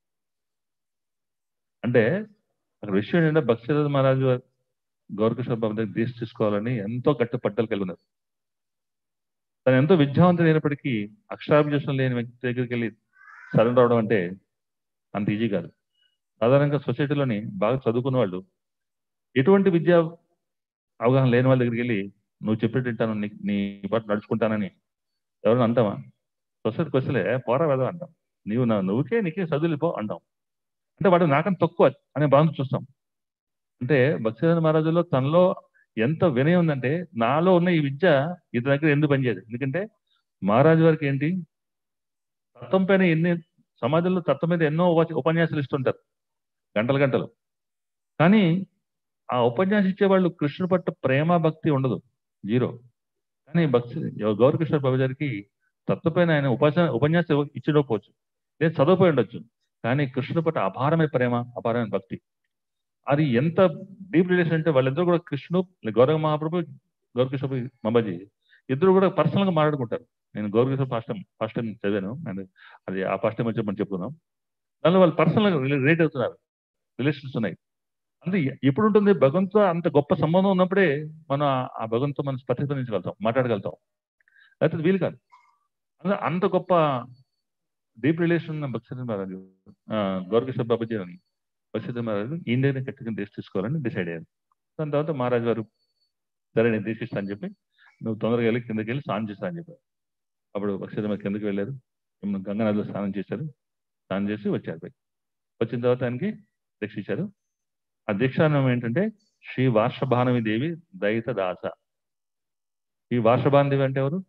అంటే అక్కడ విషయం ఏంటంటే భక్తిదాస్ మహారాజు గౌరకిషోర్ బాబు దగ్గర దీక్ష తీసుకోవాలని ఎంతో గట్టి పట్టలు కలిగి ఉన్నారు తను ఎంతో విద్యావంతుడు అయినప్పటికీ అక్షరాభ్యాసం లేని వ్యక్తి దగ్గరికి వెళ్ళి సరెండర్ అవడం అంటే అంత ఈజీ కాదు సాధారణంగా సొసైటీలోని బాగా చదువుకున్న వాళ్ళు ఎటువంటి విద్యా అవగాహన లేని వాళ్ళ దగ్గరికి వెళ్ళి నువ్వు చెప్పేట్టు వింటాను నీ నీ పాటు నడుచుకుంటానని ఎవరైనా అంటావా సొసైటీకి వస్తలే పోరా వెదవ అంటాం నీవు నా నువ్వుకే నీకే చదువులిపో అంటాం అంటే వాడు నాకన్నా తక్కువ అనే భావన చూస్తాం అంటే భక్తివేదాంత మహారాజులో తనలో ఎంత వినయం ఉందంటే నాలో ఉన్న ఈ విద్య ఇతని దగ్గర ఎందుకు పనిచేయదు ఎందుకంటే మహారాజు వారికి ఏంటి తత్వం పైన ఎన్ని సమాజంలో తత్వం మీద ఎన్నో ఉప- ఉపన్యాసాలు ఇస్తుంటారు గంటలు గంటలు కానీ ఆ ఉపన్యాసం ఇచ్చే వాళ్ళు కృష్ణుడు పట్ల ప్రేమ భక్తి ఉండదు జీరో కానీ భక్తి గౌరకృష్ణ బాబు గారికి తత్వపైన ఆయన ఉపన్యాస ఉపన్యాసం ఇచ్చిడకపోవచ్చు లేదు చదవపోయి ఉండొచ్చు కానీ కృష్ణుడు పట్ల అపారమైన ప్రేమ అపారమైన భక్తి అది ఎంత డీప్ రిలేషన్ అంటే వాళ్ళిద్దరు కూడా కృష్ణుడు గౌరవ మహాప్రభు గౌరకృష్ణ మబాజీ ఇద్దరు కూడా పర్సనల్ గా మాట్లాడుకుంటారు నేను Gaurakrishna first time first time చదివాను అండ్ అది ఆ ఫస్ట్ టైం వచ్చి మనం చెప్పుకున్నాం దానిలో వాళ్ళు పర్సనల్ గా రిలేట్ అవుతున్నారు రిలేషన్స్ ఉన్నాయి అంటే ఎప్పుడు ఉంటుంది భగవంతుతో అంత గొప్ప సంబంధం ఉన్నప్పుడే మనం ఆ- ఆ భగవంతుతో మనం ప్రతిస్పందించగలుగుతాం మాట్లాడగలుగుతాం లేకపోతే వీలు కాదు అంటే అంత గొప్ప డీప్ రిలేషన్ ఉన్న భక్తి మహారాజు గౌరకృష్ణ బాబాజీ అని భక్తి మహారాజు ఇండియాని కట్టుకుని దేశ తీసుకోవాలని డిసైడ్ అయ్యారు దాని తర్వాత మహారాజు గారు సరే నేను దీక్షిస్తా అని చెప్పి నువ్వు తొందరగా వెళ్ళి కిందకి వెళ్ళి స్నానం చేస్తా అని చెప్పారు అప్పుడు భక్తి కిందకి వెళ్ళారు ఏమన్నా గంగానదిలో స్నానం చేశారు స్నానం చేసి వచ్చారు పైకి వచ్చిన తర్వాత ఆయనకి దీక్ష ఇచ్చారు ఆ దీక్షానం ఏంటంటే శ్రీ వార్షభానవి దేవి దయిత దాస ఈ వార్షభాన్ దేవి అంటే ఎవరు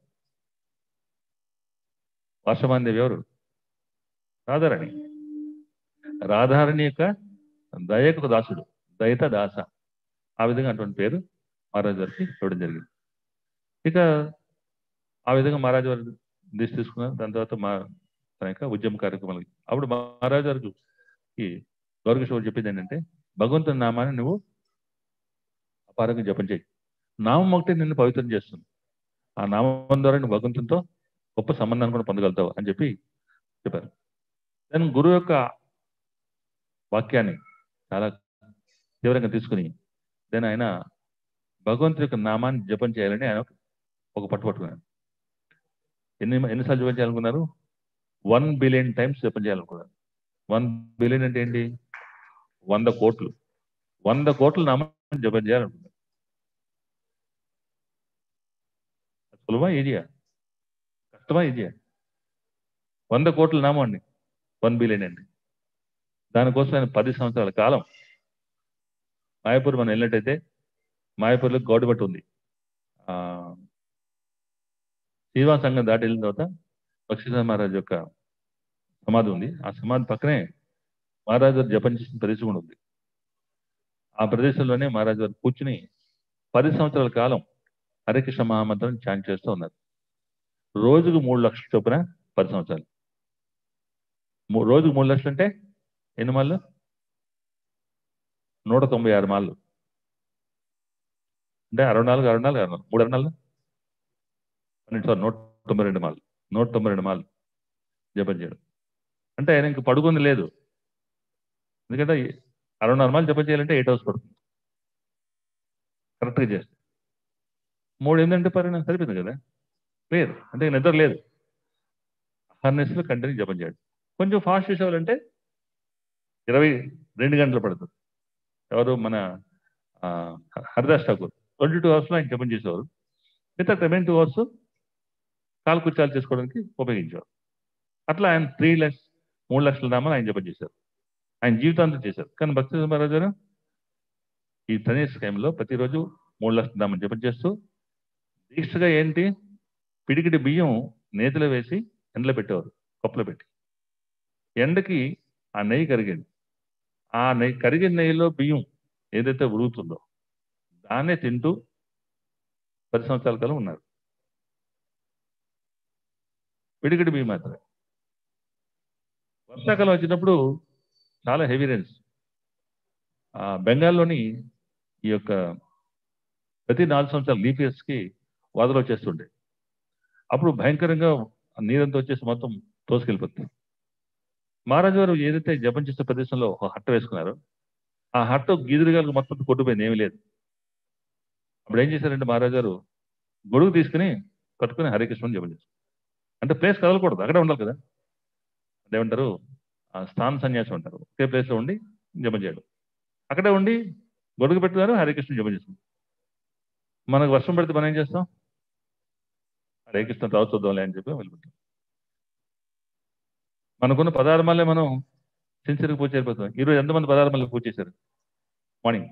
వార్షభాన్ దేవి ఎవరు రాధారాణి రాధారాణి యొక్క దయకు దాసుడు దయిత దాస ఆ విధంగా అటువంటి పేరు మహారాజు గారికి ఇవ్వడం జరిగింది ఇక ఆ విధంగా మహారాజు వారు దీక్ష తీసుకున్నారు దాని తర్వాత మా తన యొక్క ఉద్యమ కార్యక్రమాలకి అప్పుడు మహారాజు గారికి గౌరకిషోర్ చెప్పింది ఏంటంటే భగవంతుని నామాన్ని నువ్వు అపారంగా జపం చేయి నామం ఒకటే నిన్ను పవిత్రం చేస్తుంది ఆ నామం ద్వారా నువ్వు భగవంతునితో గొప్ప సంబంధాన్ని కూడా పొందగలుగుతావు అని చెప్పి చెప్పారు దాని గురువు యొక్క వాక్యాన్ని చాలా తీవ్రంగా తీసుకుని దాని ఆయన భగవంతుడి యొక్క నామాన్ని జపం చేయాలని ఆయన ఒక పట్టు పట్టుకున్నాడు ఎన్ని ఎన్నిసార్లు జపం చేయాలనుకున్నారు వన్ బిలియన్ టైమ్స్ జపం చేయాలనుకున్నారు వన్ బిలియన్ అంటే ఏంటి వంద కోట్లు వంద కోట్ల నామాన్ని జపం చేయాలనుకున్నారు సులభా ఈజీయా కష్టమా ఈజీయా వంద కోట్ల నామం అండి వన్ బిలియన్ అండి దానికోసం ఆయన పది సంవత్సరాల కాలం మాయాపూర్ మనం వెళ్ళినట్టయితే మాయాపూర్లో గౌడబట్టి ఉంది ఆ శ్రీవాస సంఘం దాటి వెళ్ళిన తర్వాత బక్షీధర మహారాజ్ యొక్క సమాధి ఉంది ఆ సమాధి పక్కనే మహారాజు గారు జపం చేసిన ప్రదేశం కూడా ఉంది ఆ ప్రదేశంలోనే మహారాజు గారు కూర్చుని పది సంవత్సరాల కాలం హరికృష్ణ మహామంత్రం చాన్ చేస్తూ ఉన్నారు రోజుకు మూడు లక్షల చొప్పున పది సంవత్సరాలు మూ- రోజుకు మూడు లక్షలు అంటే ఎన్ని మాళ్ళు నూట తొంభై ఆరు మాళ్ళు అంటే అరవై నాలుగు అరవై నాలుగు అరవై నాలుగు మూడు అరవై నాలుగు పన్నెండు సార్ నూట తొంభై రెండు మాళ్ళు నూట తొంభై రెండు మాళ్ళు జపం చేయడం అంటే ఆయన ఇంక పడుకుంది లేదు ఎందుకంటే ఈ అరవై నాలుగు మాలు జపం చేయాలంటే ఎయిట్ అవర్స్ పడుతుంది కరెక్ట్గా చేస్తే మూడు ఏంటంటే పరిణామం సరిపోయింది కదా క్లియర్ అంటే ఇక నిద్ర లేదు హార్నెస్లో కంటిన్యూ జపం చేయడం కొంచెం ఫాస్ట్ చేసేవాళ్ళంటే ఇరవై రెండు గంటలు పడుతుంది ఎవరు మన ఆ, హరిదాస్ ఠాకూర్ ట్వంటీ టూ అవర్స్లో ఆయన జపం చేసేవారు మిగతా సెవెన్ టూ అవర్స్ కాలకృత్యాలు చేసుకోవడానికి ఉపయోగించేవారు అట్లా ఆయన త్రీ లక్ష మూడు లక్షల నామాలు ఆయన జపం చేశారు ఆయన జీవితాంతం చేశారు కానీ భక్తి మహారాజు గారు ఈ తనేష్ టైంలో ప్రతిరోజు మూడు లక్షల నామం జపం చేస్తూ దీక్షగా ఏంటి పిడికిడి బియ్యం నేతిలో వేసి ఎండలో పెట్టేవారు కప్పులో పెట్టి ఎండకి ఆ నెయ్యి కరిగింది ఆ నెయ్యి కరిగిన నెయ్యిలో బియ్యం ఏదైతే ఉడుగుతుందో దాన్నే తింటూ పది సంవత్సరాల కాలం ఉన్నారు పిడికిడి బియ్యం మాత్రమే వర్షాకాలం వచ్చినప్పుడు చాలా హెవీ రైన్స్ ఆ బెంగాల్లోని ఈ యొక్క ప్రతి నాలుగు సంవత్సరాల లీఫ్ ఇయర్స్ కి వరదలు వచ్చేస్తుండే అప్పుడు భయంకరంగా ఆ నీరంతా వచ్చేసి మొత్తం తోసుకెళ్ళిపోతుంది మహారాజు గారు ఏదైతే జపం చేసే ప్రదేశంలో ఒక హట్ట వేసుకున్నారో ఆ హట్ట గీదురుగాలకు మొత్తం కొట్టుపోయింది ఏమీ లేదు అప్పుడు ఏం చేశారంటే మహారాజు గారు గొడుగు తీసుకుని పట్టుకుని హరికృష్ణని జపం చేస్తారు అంటే ప్లేస్ కదలకూడదు అక్కడే ఉండాలి కదా అంటే ఏమంటారు ఆ స్థాన సన్యాసం అంటారు ఒకే ప్లేస్ లో ఉండి జపం చేయడం అక్కడే ఉండి గొడుగు పెట్టుకున్నారు హరికృష్ణ జపం చేస్తుంది మనకు వర్షం పడితే మనం ఏం చేస్తాం హరే కృష్ణ తర్వాత చూద్దాంలే అని చెప్పి వెళ్ళిపోతాం మనకున్న పదార్థమాలే మనం సిన్సియర్గా పూజ చేయకపోతాం ఈరోజు ఎంతమంది పదార్థమాలు పూజ చేశారు మార్నింగ్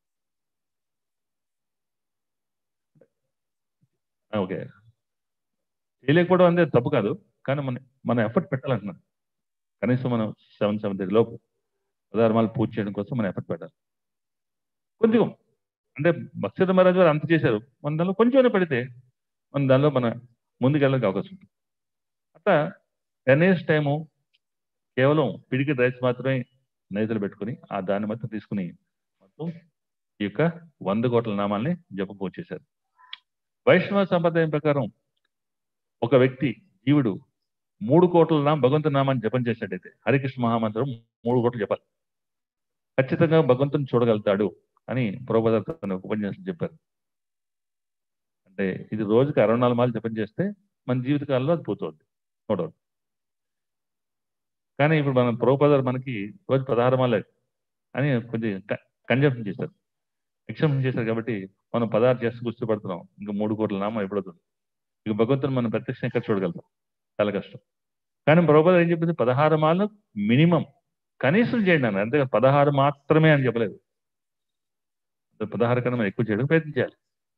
ఓకే చేయలేకపోవడం అనేది తప్పు కాదు కానీ మన మన ఎఫర్ట్ పెట్టాలంటున్నాను కనీసం మనం సెవెన్ సెవెన్ థర్టీ లోపు పదార్థమాలు పూజ చేయడం కోసం మనం ఎఫర్ట్ పెట్టాలి కొంచెం అంటే భక్తి మహారాజు గారు అంత చేశారు మన దానిలో కొంచెం పెడితే మన దానిలో మన ముందుకెళ్ళడానికి అవకాశం ఉంటుంది అట్లా టెన్ ఇయర్స్ టైము కేవలం పిడికి రైస్ మాత్రమే నైతులు పెట్టుకుని ఆ దాన్ని మొత్తం తీసుకుని మొత్తం ఈ యొక్క వంద కోట్ల నామాల్ని జపం పూజ చేశారు వైష్ణవ సంప్రదాయం ప్రకారం ఒక వ్యక్తి జీవుడు మూడు కోట్ల నామ భగవంతుని నామాన్ని జపం చేసినట్టయితే హరికృష్ణ మహామంత్రం మూడు కోట్లు చెప్పాలి ఖచ్చితంగా భగవంతుని చూడగలుగుతాడు అని ప్రభుపద తన ఉపన్యాసం చెప్పారు అంటే ఇది రోజుకి అరవై నాలుగు మాలు జపం చేస్తే మన జీవితకాలంలో అది పోతుంది నో డౌట్ కానీ ఇప్పుడు మనం ప్రభుపదారు మనకి రోజు పదహారు మాలే అని కొంచెం కన్జంప్షన్ చేశారు ఎక్సెప్షన్ చేశారు కాబట్టి మనం పదహారు చేస్తూ గుర్తుపడుతున్నాం ఇంకా మూడు కోట్ల నామం ఎప్పుడవుతుంది ఇక భగవంతుని మనం ప్రత్యక్షం ఎక్కడ చూడగలుగుతాం చాలా కష్టం కానీ ప్రభుపద ఏం చెప్పింది పదహారు మాలు మినిమం కనీసం చేయండి అన్న అంతే పదహారు మాత్రమే అని చెప్పలేదు పదహారు కన్నా మనం ఎక్కువ చేయడం ప్రయత్నించాలి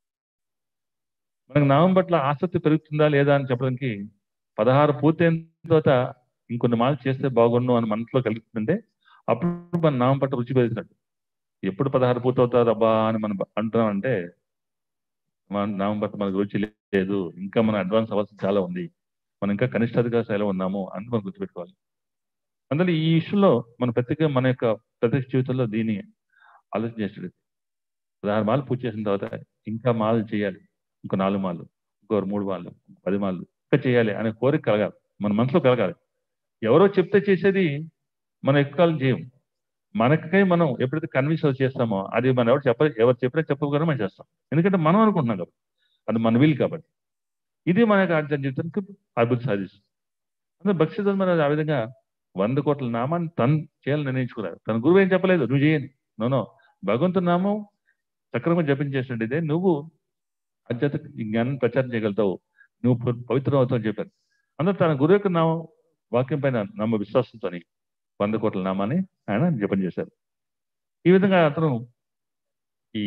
మనకు నామం పట్ల ఆసక్తి పెరుగుతుందా లేదా అని చెప్పడానికి పదహారు పూర్తయిన తర్వాత ఇంకొన్ని మార్లు చేస్తే బాగుండు అని మనసులో కలుగుతుందంటే అప్పుడు మన నామం పట్ల రుచి పెరుగుతున్నట్టు ఎప్పుడు పదహారు పూర్తవుతారు అబ్బా అని మనం అంటున్నాం అంటే మన నామం పట్ల మనకు రుచి లేదు ఇంకా మన అడ్వాన్స్ అవ్వాల్సి చాలా ఉంది మనం ఇంకా కనిష్టాధికార స్థాయిలో ఉన్నాము అని మనం గుర్తుపెట్టుకోవాలి అందులో ఈ ఇష్యూలో మన ప్రత్యేక మన యొక్క ప్రత్యక్ష జీవితంలో దీన్ని ఆలోచన చేసేది పదహారు మాలు పూజ చేసిన తర్వాత ఇంకా మాలు చేయాలి ఇంకో నాలుగు మాలు ఇంకో మూడు మాలు పది మాలు ఇంకా చేయాలి అనే కోరిక కలగాలి మన మనసులో కలగాలి ఎవరో చెప్తే చేసేది మనం ఎక్కువ కాలం చేయం మనకై మనం ఎప్పుడైతే కన్విన్స్ చేస్తామో అది మనం ఎవరు చెప్ప ఎవరు చెప్పినా చెప్పకుండా మనం చేస్తాం ఎందుకంటే మనం అనుకుంటున్నాం కాబట్టి అది మన వీలు కాబట్టి ఇది మన యొక్క ఆధ్యాత్మిక జీవితానికి అభివృద్ధి సాధిస్తుంది అందుకే భక్తి మన ఆ విధంగా వంద కోట్ల నామాన్ని తను చేయాలని నిర్ణయించుకున్నారు తన గురువు ఏం చెప్పలేదు నువ్వు చేయని నోనో భగవంతుని నామం సక్రమంగా జపించేసినట్టు నువ్వు ఆధ్యాత్మిక జ్ఞానం ప్రచారం చేయగలుగుతావు నువ్వు ప- పవిత్రం అవుతావు అని చెప్పారు అందరూ తన గురువు యొక్క నామం వాక్యం పైన నమ్మ విశ్వాసంతో వంద కోట్ల నామాన్ని ఆయన జపం చేశారు ఈ విధంగా అతను ఈ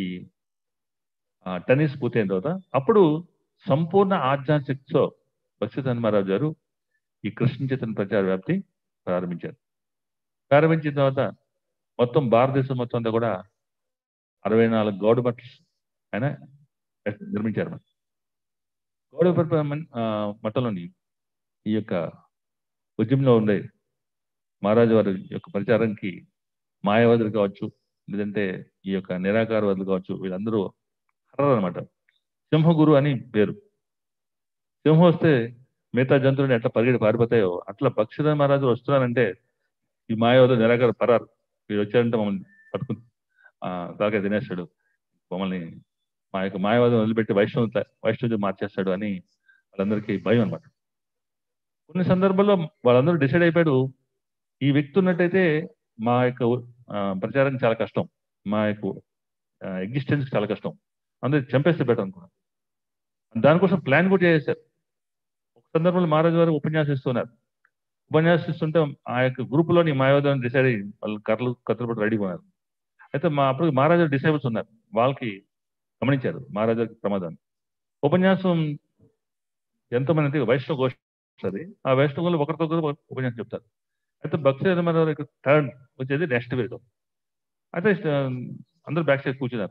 ఆ, టెన్నిస్ పూర్తయిన తర్వాత అప్పుడు సంపూర్ణ ఆధ్యాత్మిక శక్తితో భక్తి ధర్మారావు గారు ఈ కృష్ణ చైతన్య ప్రచార వ్యాప్తి ప్రారంభించారు ప్రారంభించిన తర్వాత మొత్తం భారతదేశం మొత్తం అంతా కూడా అరవై నాలుగు గౌడ మఠ్స్ ఆయన నిర్మించారు గౌడ మఠంలోని ఈ యొక్క ఉద్యమంలో ఉండే మహారాజు వారి యొక్క ప్రచారానికి మాయావాదులు కావచ్చు లేదంటే ఈ యొక్క నిరాకారవాదులు కావచ్చు వీళ్ళందరూ హర్రర్ అనమాట సింహగురు అని పేరు సింహం వస్తే మిగతా జంతువుని ఎట్లా పరిగెడి పారిపోతాయో అట్లా పక్షిధర మహారాజు వస్తున్నారంటే ఈ మాయావాదులు నిరాకార పరారు వీళ్ళు వచ్చారంటే మమ్మల్ని పట్టుకుని ఆ తాకే తినేస్తాడు మమ్మల్ని మా యొక్క మాయవాదం వదిలిపెట్టి వైష్ణవ వైష్ణవ మార్చేస్తాడు అని వాళ్ళందరికీ భయం అన్నమాట కొన్ని సందర్భాల్లో వాళ్ళందరూ డిసైడ్ అయిపోయాడు ఈ వ్యక్తి ఉన్నట్టయితే మా యొక్క ఆ, ప్రచారం చాలా కష్టం మా యొక్క ఎగ్జిస్టెన్స్ చాలా కష్టం అందరూ చంపేస్తే బెటర్ అనుకున్నాను దానికోసం ప్లాన్ కూడా చేశారు ఒక సందర్భంలో మహారాజు గారు ఉపన్యాసిస్తున్నారు ఉపన్యాసిస్తుంటే ఆ యొక్క గ్రూపులోని మాయావదం డిసైడ్ అయ్యి వాళ్ళు కర్రలు కత్తులు పట్టి రెడీ ఉన్నారు అయితే మా అప్పుడు మహారాజు డిసైబుల్స్ ఉన్నారు వాళ్ళకి గమనించారు మహారాజు గారికి ప్రమాదాన్ని ఉపన్యాసం ఎంతమంది అంటే వైష్ణవ గోష్ఠి వస్తుంది ఆ వైష్ణవులు ఒకరితో ఒకరు ఉపన్యాసం చెప్తారు అయితే భక్తి మన థర్డ్ వచ్చేది నెక్స్ట్ వేగం అయితే ఇష్ట- అందరూ బ్యాక్ సైడ్ కూర్చున్నారు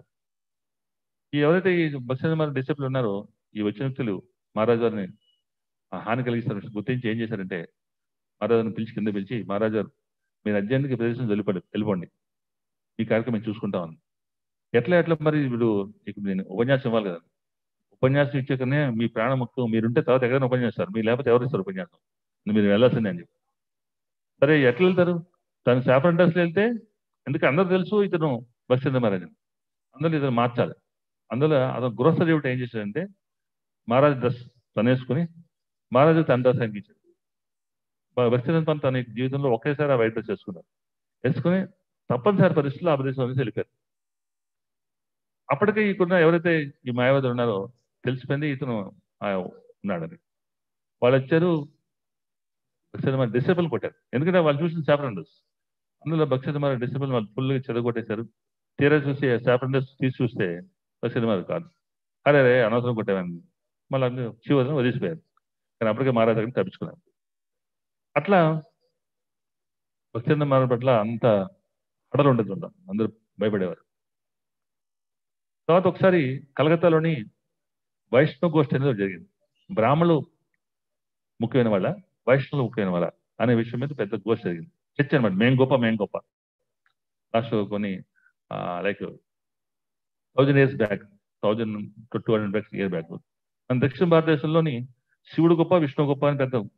ఈ ఎవరైతే ఈ భక్తి మన డిసిప్లిన్ ఉన్నారో ఈ వచ్చిన వ్యక్తులు మహారాజు గారిని ఆ హాని కలిగిస్తారు గుర్తించి ఏం చేశారంటే మహారాజుని పిలిచి కింద పిలిచి మహారాజు గారు మీరు అర్జెంట్కి ప్రదేశం వెళ్ళిపోండి వెళ్ళిపోండి ఈ కార్యక్రమం మేము చూసుకుంటామని ఎట్లా ఎట్లా మరి వీడు ఇప్పుడు నేను ఉపన్యాసం ఇవ్వాలి కదా ఉపన్యాసం ఇచ్చాకనే మీ ప్రాణం ముఖ్యం మీరుంటే తర్వాత ఎక్కడైనా ఉపన్యాసం మీరు లేకపోతే ఎవరు ఇస్తారు ఉపన్యాసం మీరు వెళ్ళాల్సిందే అని చెప్పి సరే ఎట్లా వెళ్తారు తను శాపర్ డ్రెస్లో వెళ్తే ఎందుకంటే అందరూ తెలుసు ఇతను బస్సు మహారాజు అందులో ఇతను మార్చాలి అందులో అతను గృహస్థ దేవుడు ఏం చేశాడంటే మహారాజు డ్రెస్ తను వేసుకుని మహారాజు తన డ్రెస్ ఆయనకి ఇచ్చాడు బస్సు తన జీవితంలో ఒకేసారి ఆ వైట్ డ్రెస్ వేసుకున్నారు వేసుకుని తప్పనిసరి పరిస్థితుల్లో ఆ ప్రదేశం నుంచి వెళ్ళిపోయారు అప్పటికే ఇక్కడున్న ఎవరైతే ఈ మాయావతి ఉన్నారో తెలిసిపోయింది ఇతను ఆ ఉన్నాడని వాళ్ళు వచ్చారు భక్తి డిసేబుల్ కొట్టారు ఎందుకంటే వాళ్ళు చూసిన శాపరండర్స్ అందులో భక్తి మరి డిసేబుల్ వాళ్ళు ఫుల్గా చెదగొట్టేశారు తీరా చూసి శాపరండర్స్ తీసి చూస్తే భక్తి మరి కాదు అరే రే అనవసరం కొట్టామని మళ్ళీ అందరూ శివదం వదిలిసిపోయారు కానీ అప్పటికే మహారాజు దగ్గర తప్పించుకున్నారు అట్లా భక్తి మహారాజు పట్ల అంత హడలు ఉండేది ఉంటాం అందరూ భయపడేవారు తర్వాత ఒకసారి కలకత్తాలోని వైష్ణవ గోష్ఠి అనేది ఒకటి జరిగింది బ్రాహ్మణులు ముఖ్యమైన వాళ్ళ వైష్ణవులు ముఖ్యమైన వాళ్ళ అనే విషయం మీద పెద్ద గోష్ఠి జరిగింది చర్చ అనమాట మేం గొప్ప మేం గొప్ప లాస్ట్ కొన్ని like thousand years back thousand two hundred back year back మన దక్షిణ భారతదేశంలోని శివుడు గొప్ప విష్ణు గొప్ప అని పెద్ద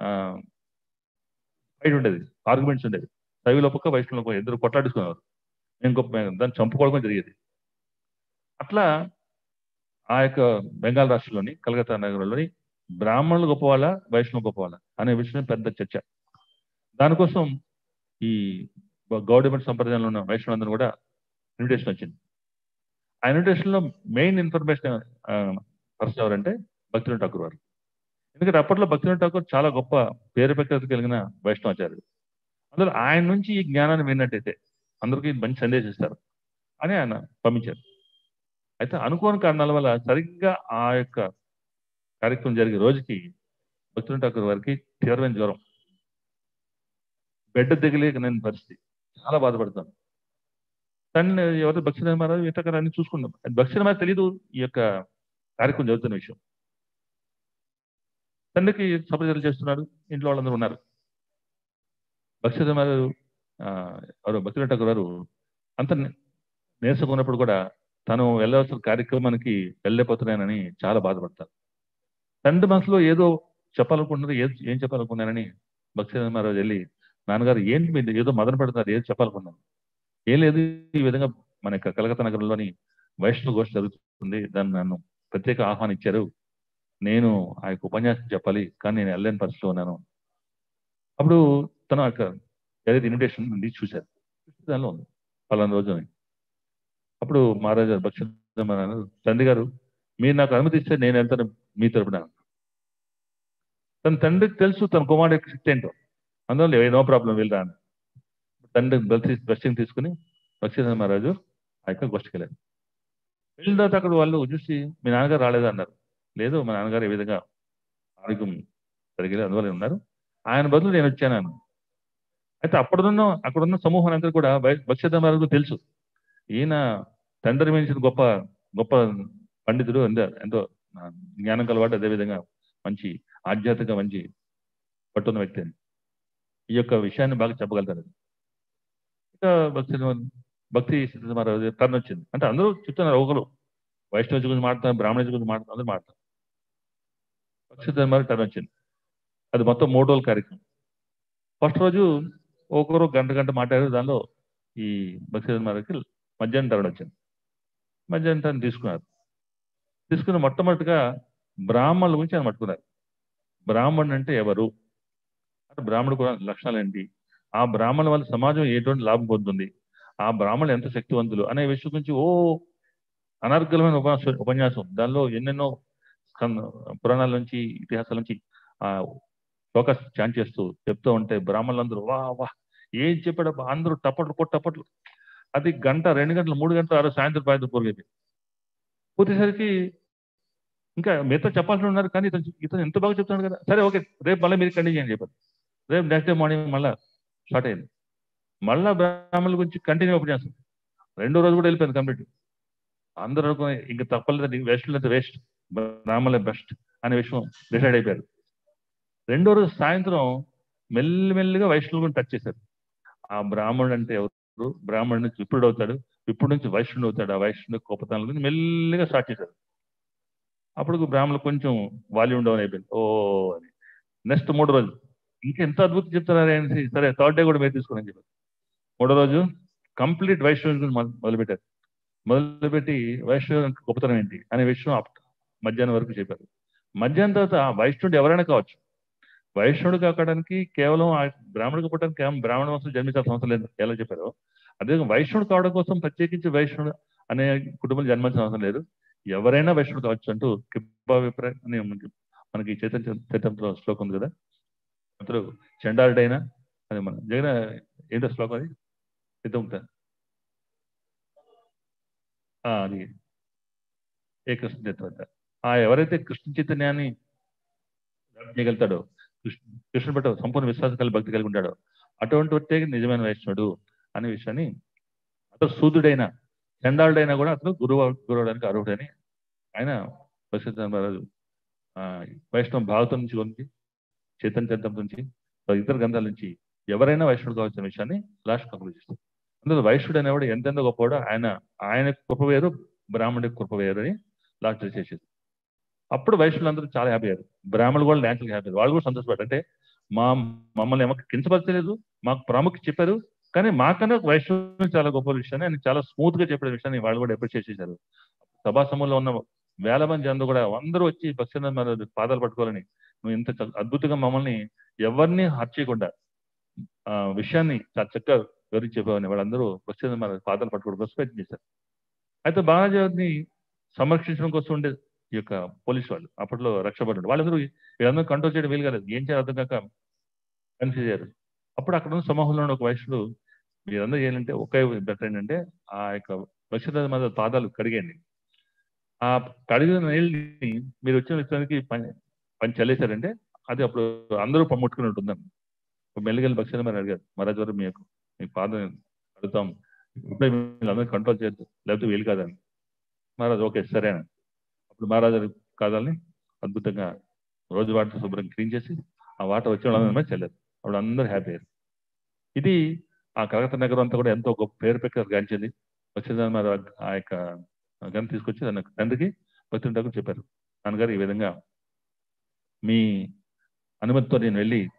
ఫైట్ ఉండేది ఆర్గ్యుమెంట్స్ ఉండేది శైవుల పక్క వైష్ణవుల పక్క ఇద్దరు కొట్లాడుకునేవారు మేము గొప్ప మేము దాన్ని చంపుకోవడం జరిగేది అట్లా ఆ యొక్క బెంగాల్ రాష్ట్రంలోని కలకత్తా నగరంలోని బ్రాహ్మణులు గొప్పవాళ్ళ వైష్ణవ గొప్పవాళ్ళ అనే విషయం పెద్ద చర్చ దానికోసం ఈ గవర్నమెంట్ సంప్రదాయంలో ఉన్న వైష్ణవులందరూ కూడా ఇన్విటేషన్ వచ్చింది ఆ ఇన్విటేషన్ లో మెయిన్ ఇన్ఫర్మేషన్ పర్సన్ ఎవరంటే భక్తినాథ్ ఠాకూర్ వారు ఎందుకంటే అప్పట్లో భక్తినాథ్ ఠాకూర్ చాలా గొప్ప పేరు ప్రఖ్యాతి కలిగిన వైష్ణవాచార్యుడు అందులో ఆయన నుంచి ఈ జ్ఞానాన్ని విన్నట్టయితే అందరికీ మంచి సందేశం ఇస్తారు అని ఆయన పంపించారు అయితే అనుకోని కారణాల వల్ల సరిగ్గా ఆ యొక్క కార్యక్రమం జరిగే రోజుకి భక్తుల ఠాకూర్ వారికి తీవ్రమైన జ్వరం బెడ్ దిగలేక నేను పరిస్థితి చాలా బాధపడతాను తను ఎవరు భక్ష్య మహారాజు ఇతర అన్ని చూసుకున్నాం భక్ష్య మహారాజు తెలీదు ఈ యొక్క కార్యక్రమం జరుగుతున్న విషయం తండ్రికి సపర్యలు చేస్తున్నాడు ఇంట్లో వాళ్ళందరూ ఉన్నారు భక్ష్య మహారాజు ఎవరు భక్తుల ఠాకూర్ వారు అంత నీరసంగా ఉన్నప్పుడు కూడా తను వెళ్ళవలసిన కార్యక్రమానికి వెళ్ళలేకపోతున్నానని చాలా బాధపడతారు తండ్రి మనసులో ఏదో చెప్పాలనుకుంటున్నారు ఏం ఏం చెప్పాలనుకున్నానని భక్తి మహారాజు వెళ్ళి నాన్నగారు ఏంటి మీరు ఏదో మదన పడుతున్నారు ఏదో చెప్పాలనుకున్నాను ఏం లేదు ఈ విధంగా మన యొక్క కలకత్తా నగరంలోని వైష్ణవ గోష్ఠి జరుగుతుంది దాన్ని నన్ను ప్రత్యేక ఆహ్వానించారు నేను ఆ యొక్క ఉపన్యాసం చెప్పాలి కానీ నేను వెళ్ళలేని పరిస్థితిలో ఉన్నాను అప్పుడు తన యొక్క ఏదైతే ఇన్విటేషన్ ఉంది చూశారు దానిలో ఉంది పలానా రోజు అని అప్పుడు మహారాజా భక్ష తండ్రి గారు మీరు నాకు అనుమతి ఇస్తే నేను వెళ్తాను మీ తరపున తన తండ్రికి తెలుసు తన కుమారుడు యొక్క శక్తి ఏంటో అందువల్ల నో ప్రాబ్లం వెళ్ళరా అని తండ్రి బ్లెస్సింగ్ బ్లెస్సింగ్ తీసుకుని భక్షింద్ర మహారాజు ఆ యొక్క గోష్ఠికి వెళ్ళారు వెళ్ళిన తర్వాత అక్కడ వాళ్ళు చూసి మీ నాన్నగారు రాలేదా అన్నారు లేదు మా నాన్నగారు ఏ విధంగా ఆరోగ్యం సరిగ్గా అందువల్ల ఉన్నారు ఆయన బదులు నేను వచ్చాను అన్నాను. అయితే అప్పుడున్న అక్కడున్న సమూహం అంతా కూడా భక్ష్యధ మహారాజు తెలుసు ఈయన తండ్రి మించిన గొప్ప గొప్ప పండితుడు ఎంతో ఎంతో ఆ, జ్ఞానం కలవాడు అదేవిధంగా మంచి ఆధ్యాత్మిక మంచి పట్టున్న వ్యక్తి అని ఈ యొక్క విషయాన్ని బాగా చెప్పగలుగుతారు ఇక భక్తి భక్తి సిద్ధ మహారాజు టర్న్ వచ్చింది అంటే అందరూ చెప్తున్నారు ఒకరు వైష్ణవ గురించి మాట్లాడుతున్నారు బ్రాహ్మణ గురించి మాట్లాడుతున్నారు అందరూ మాట్లాడుతున్నారు భక్తి సిద్ధ మహారాజు టర్న్ వచ్చింది అది మొత్తం మూడు రోజుల కార్యక్రమం ఫస్ట్ రోజు ఒకరు గంట గంట మాట్లాడారు దానిలో ఈ భక్తి సిద్ధ మహారాజుకి మధ్యాహ్నం టర్న్ వచ్చింది మధ్యాహ్నం టర్న్ తీసుకున్నారు తీసుకుని మొట్టమొదటిగా బ్రాహ్మణుల గురించి ఆయన పట్టుకున్నారు బ్రాహ్మణుడు అంటే ఎవరు అంటే బ్రాహ్మణుడు కూడా లక్షణాలు ఏంటి ఆ బ్రాహ్మణుల వల్ల సమాజం ఎటువంటి లాభం పొందుతుంది ఆ బ్రాహ్మణులు ఎంత శక్తివంతులు అనే విషయం గురించి ఓ అనర్గళమైన ఉపన్యాసం ఉపన్యాసం దానిలో ఎన్నెన్నో స్కంద- పురాణాల నుంచి ఇతిహాసాల నుంచి ఆ ఫోకస్ ఛాన్ చేస్తూ చెప్తూ ఉంటే బ్రాహ్మణులందరూ వా వా ఏం చెప్పాడు అందరూ టప్పట్లు కొట్టు టప్పట్లు అది గంట రెండు గంటలు మూడు గంటలు ఆరు సాయంత్రం పాయింట్ పోలేదు పోతేసరికి ఇంకా మిగతా చెప్పాల్సి ఉన్నారు కానీ ఇతను ఇతను ఎంత బాగా చెప్తున్నాడు కదా సరే ఓకే రేపు మళ్ళీ మీరు కంటిన్యూ చేయండి చెప్పారు రేపు నెక్స్ట్ డే మార్నింగ్ మళ్ళీ స్టార్ట్ అయింది మళ్ళా బ్రాహ్మణుల గురించి కంటిన్యూ ఓపెన్ చేస్తాం రెండో రోజు కూడా వెళ్ళిపోయింది కంప్లీట్ అందరూ అనుకుని ఇంకా తప్పలేదు వేస్ట్ అయితే వేస్ట్ బ్రాహ్మణులే బెస్ట్ అనే విషయం డిసైడ్ అయిపోయారు రెండో రోజు సాయంత్రం మెల్లిమెల్లిగా వైష్ణవుల గురించి టచ్ చేశారు ఆ బ్రాహ్మణుడు అంటే ఎవరు బ్రాహ్మణుడు నుంచి విప్రుడు అవుతాడు విప్పుడు నుంచి వైష్ణుడు అవుతాడు ఆ వైష్ణుడు గొప్పతనాల గురించి మెల్లిగా స్టార్ట్ చేశారు అప్పుడు బ్రాహ్మణులు కొంచెం వాల్యూమ్ డౌన్ అయిపోయింది ఓ అని నెక్స్ట్ మూడో రోజు ఇంకా ఎంత అద్భుతం చెప్తున్నారు అనేసి సరే థర్డ్ డే కూడా మీరు తీసుకుని చెప్పారు మూడో రోజు కంప్లీట్ వైష్ణవ గురించి మొదలు- మొదలుపెట్టారు మొదలుపెట్టి వైష్ణవ గొప్పతనం ఏంటి అనే విషయం అప్- మధ్యాహ్నం వరకు చెప్పారు మధ్యాహ్నం తర్వాత ఆ వైష్ణవుడు ఎవరైనా కావచ్చు వైష్ణవుడు కావడానికి కేవలం ఆ బ్రాహ్మణుడు పుట్టడానికి కేవలం బ్రాహ్మణ వంశం జన్మించాల్సిన అవసరం లేదు ఎలా చెప్పారు అదే వైష్ణవుడు కావడం కోసం ప్రత్యేకించి వైష్ణవుడు అనే కుటుంబం జన్మించాల్సిన అవసరం లేదు ఎవరైనా వైష్ణవుడు కావచ్చు అంటూ కింబాభిప్రాయం అని మనకి మనకి చైతన్య చైతన్యంలో శ్లోకం ఉంది కదా అందులో చండాలుడైనా అది మన జగన్ ఏంటో శ్లోకం అది సిద్ధముక్త అది ఏ కృష్ణ చైతన్య ఆ ఎవరైతే కృష్ణ చైతన్యాన్ని వ్యాప్తి చేయగలుగుతాడో కృష్ణ కృష్ణుడు పట్ల సంపూర్ణ విశ్వాసం కలిగి భక్తి కలిగి ఉంటాడో అటువంటి వ్యక్తే నిజమైన వైష్ణవుడు అనే విషయాన్ని అతను సూదుడైన చండాలుడైనా కూడా అతను గురువు గురువడానికి అర్హుడని ఆయన ప్రసిద్ధ మహారాజు ఆ, వైష్ణవ భాగవతం నుంచి ఉంది చైతన్య చరిత్రం నుంచి ఇతర గ్రంథాల నుంచి ఎవరైనా వైష్ణవుడు కావాల్సిన విషయాన్ని లాస్ట్ కంక్లూడ్ చేస్తారు అందులో వైష్ణుడు అనేవాడు ఎంతెంత గొప్పవాడో ఆయన ఆయన కృప వేరు బ్రాహ్మణుడి కృప వేరు అని లాస్ట్ చేసేది అప్పుడు వైష్ణవులు అందరూ చాలా హ్యాపీ అయ్యారు బ్రాహ్మణులు కూడా న్యాచురల్ హ్యాపీ వాళ్ళు కూడా సంతోషపడ్డారు అంటే మా మమ్మల్ని ఏమో కించపరచలేదు మాకు ప్రాముఖ్యత చెప్పారు కానీ మాకన్నా వైష్ణవులు చాలా గొప్ప విషయాన్ని ఆయన చాలా స్మూత్ గా చెప్పిన విషయాన్ని వాళ్ళు కూడా అప్రిషియేట్ చేశారు సభా సమూహంలో ఉన్న వేల మంది అందరూ కూడా అందరూ వచ్చి భక్ష్యంగా మన పాదాలు పట్టుకోవాలని నువ్వు ఇంత చ- అద్భుతంగా మమ్మల్ని ఎవరిని హర్ట్ చేయకుండా ఆ విషయాన్ని చాలా చక్కగా వివరించి చెప్పేవాడిని వాళ్ళందరూ భక్ష్యంగా మన పాదాలు పట్టుకోవడం కోసం ప్రయత్నం చేశారు అయితే బాలాజీని సంరక్షించడం కోసం ఉండే ఈ యొక్క పోలీసు వాళ్ళు అప్పట్లో రక్షపడ్డాడు వాళ్ళందరూ వీళ్ళందరూ కంట్రోల్ చేయడం వీలు కాలేదు ఏం చేయాలి అర్థం కాక కన్ఫ్యూజ్ అయ్యారు అప్పుడు అక్కడ ఉన్న సమూహంలో ఉన్న ఒక వైశ్యుడు మీరందరూ చేయాలంటే ఒకే బెటర్ ఏంటంటే ఆ యొక్క లక్ష్మీ మీద పాదాలు కడిగేయండి ఆ కడిగిన నీళ్ళని మీరు వచ్చిన విషయానికి పని పని చల్లేశారంటే అది అప్పుడు అందరూ పమ్ముట్టుకుని ఉంటుందని మెల్లిగల్లి భక్ష్యం మరి అడిగారు మహారాజు గారు మీ యొక్క మీ పాదం అడుగుతాం ఇప్పుడే మీరు అందరూ కంట్రోల్ చేయొద్దు లేకపోతే వీలు కాదని మహారాజు ఓకే సరే అని అప్పుడు మహారాజు గారి కాదాలని అద్భుతంగా రోజు వాటర్ శుభ్రం క్లీన్ చేసి ఆ వాటర్ వచ్చిన వాళ్ళందరూ చల్లారు అప్పుడు అందరూ హ్యాపీ అయ్యారు ఇది ఆ కలకత్తా నగరం అంతా కూడా ఎంతో గొప్ప పేరు పెక్క గాంచింది వచ్చిన మరి ఆ యొక్క గన్ తీసుకొచ్చి తన తండ్రికి భక్తుంటాకు చెప్పారు నాన్నగారు ఈ విధంగా మీ అనుమతితో నేను వెళ్ళి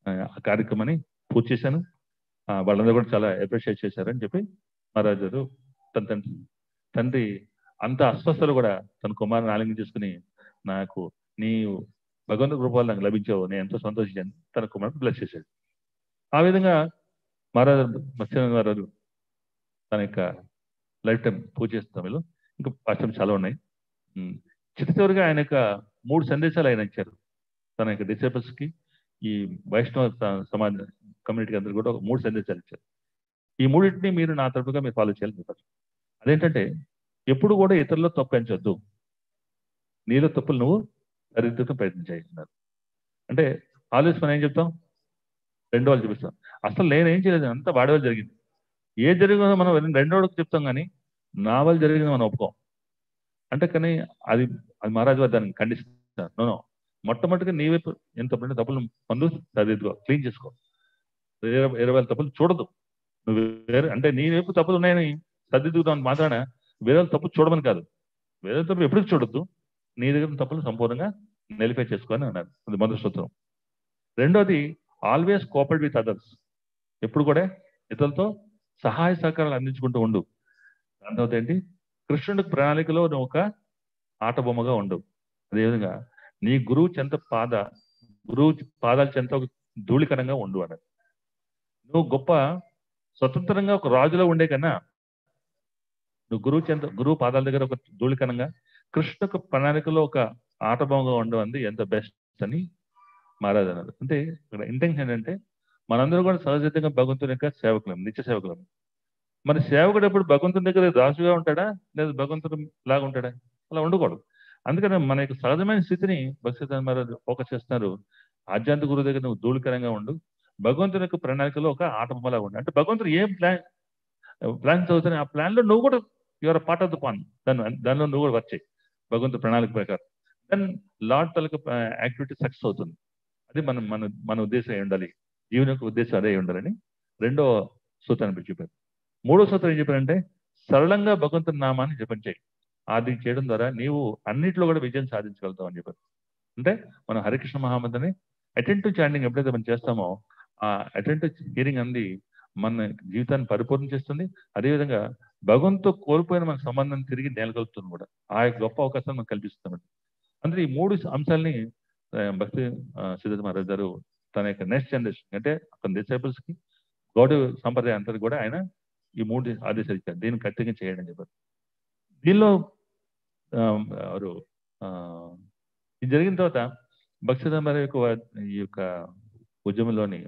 ఆ, ఆ కార్యక్రమాన్ని పూర్తి చేశాను ఆ, వాళ్ళందరూ కూడా చాలా అప్రిషియేట్ చేశారని చెప్పి మహారాజు గారు తన తండ్రి తండ్రి అంత అస్వస్థలు కూడా తన కుమారుని ఆలింగం చేసుకుని నాకు నీవు భగవంతు కృపాలు నాకు లభించావు నేను ఎంతో సంతోషించాను తన కుమారుడు బ్లెస్ చేశాడు ఆ విధంగా మహారాజు మత్స్యనారాయణ గారు తన యొక్క లైఫ్ టైం పూజ చేస్తాం వీళ్ళు ఇంకా పాఠం చాలా ఉన్నాయి ఉమ్. చిట్ట చివరిగా ఆయన యొక్క మూడు సందేశాలు ఆయన ఇచ్చారు తన యొక్క disciples కి ఈ వైష్ణవ స- సమాజ కమ్యూనిటీకి అందరూ కూడా ఒక మూడు సందేశాలు ఇచ్చారు ఈ మూడింటిని మీరు నా తరపుగా మీరు ఫాలో చేయాలని చెప్పారు అదేంటంటే ఎప్పుడు కూడా ఇతరుల్లో తప్పు పెంచొద్దు నీలో తప్పులు నువ్వు సరిదిద్దడం ప్రయత్నించాయి అన్నారు అంటే ఆలోచన మనం ఏం చెప్తాం రెండో వాళ్ళు చూపిస్తాం అసలు నేనేం చేయలేదు అంతా వాడి వల్ల జరిగింది ఏ జరిగిందో మనం రెండో వాళ్ళకి చెప్తాం కానీ నా వల్ల జరిగింది మనం ఒప్పుకోం అంటే కానీ అది అది మహారాజు వారు దాన్ని ఖండిస్తారు నో మొట్టమొదటిగా నీ వైపు ఎంత తప్పులు తప్పులు మందు సరిదిద్దుకో క్లీన్ చేసుకో వేరే వేరే వాళ్ళ తప్పులు చూడదు నువ్వు వేరే అంటే నీ వైపు తప్పులు ఉన్నాయని సరిదిద్దుకున్నావు మాత్రాన వేరే వాళ్ళ తప్పులు చూడమని కాదు వేరే తప్పు ఎప్పుడు చూడొద్దు నీ దగ్గర ఉన్న తప్పులు సంపూర్ణంగా నెలిఫై చేసుకొని అన్నారు అది మొదటి సూత్రం రెండోది ఆల్వేస్ కోపరేట్ విత్ అదర్స్ ఎప్పుడు కూడా ఇతరులతో సహాయ సహకారాలు అందించుకుంటూ ఉండు దాని తర్వాత ఏంటి కృష్ణుడి ప్రణాళికలో నువ్వు ఒక ఆట బొమ్మగా ఉండు అదేవిధంగా నీ గురువు చెంత పాద గురువు పాదాల చెంత ఒక ధూళికరంగా ఉండు అన్నది నువ్వు గొప్ప స్వతంత్రంగా ఒక రాజులో ఉండే కన్నా నువ్వు గురువు చెంత గురువు పాదాల దగ్గర ఒక ధూళికరంగా కృష్ణ యొక్క ప్రణాళికలో ఒక ఆట బొమ్మగా ఉండు అంది ఎంత బెస్ట్ అని మహారాజు అన్నారు అంటే ఇక్కడ ఇంటెన్షన్ ఏంటంటే మనందరూ కూడా సహజంగా భగవంతుని యొక్క సేవకులం నిత్య సేవకులం మరి సేవకుడు ఎప్పుడు భగవంతుని దగ్గర రాజుగా ఉంటాడా లేదా భగవంతుడు లాగా ఉంటాడా అలా ఉండకూడదు అందుకని మన యొక్క సహజమైన స్థితిని భక్తి మహారాజు ఫోకస్ చేస్తున్నారు ఆధ్యాత్మిక గురువు దగ్గర నువ్వు ధూళికరంగా ఉండు భగవంతుని యొక్క ప్రణాళికలో ఒక ఆట బొమ్మలా ఉండు అంటే భగవంతుడు ఏం ప్లాన్ ప్లాన్స్ అవుతున్నాయి ఆ ప్లాన్ లో నువ్వు కూడా your part of the plan దాని దానిలో నువ్వు కూడా వచ్చాయి భగవంతుడు ప్రణాళిక ప్రకారం దెన్ లాడ్ తలక యాక్టివిటీ సక్సెస్ అవుతుంది అది మనం మన మన ఉద్దేశం అయి ఉండాలి జీవన యొక్క ఉద్దేశం అదే అయి ఉండాలని రెండో సూత్రాన్ని చెప్పారు మూడో సూత్రం ఏం చెప్పారంటే సరళంగా భగవంతుని నామాన్ని జపం చేయి అది చేయడం ద్వారా నీవు అన్నిట్లో కూడా విజయం సాధించగలుగుతావు అని చెప్పారు అంటే మనం హరికృష్ణ మహామంత్రిని అటెంటివ్ చాండింగ్ ఎప్పుడైతే మనం చేస్తామో ఆ అటెంటివ్ హియరింగ్ అంది మన జీవితాన్ని పరిపూర్ణం చేస్తుంది అదేవిధంగా భగవంతుతో కోల్పోయిన మన సంబంధం తిరిగి నెలకొల్పుతుంది కూడా ఆ యొక్క గొప్ప అవకాశాన్ని మనకు కల్పిస్తుంది అందుకే ఈ మూడు అంశాలని ఆ, భక్తి ఆ, సిద్ధార్థ మహారాజ్ గారు తన యొక్క నెక్స్ట్ జనరేషన్ అంటే అతని డిసైపుల్స్ కి గౌడ సంప్రదాయం అంతా కూడా ఆయన ఈ మూడు ఆదేశాలు ఇచ్చారు దీన్ని ఖచ్చితంగా చేయండి అని చెప్పారు దీనిలో ఆ, ఎవరు ఆ, ఇది జరిగిన తర్వాత భక్తి మరి యొక్క ఈ యొక్క ఉద్యమంలోని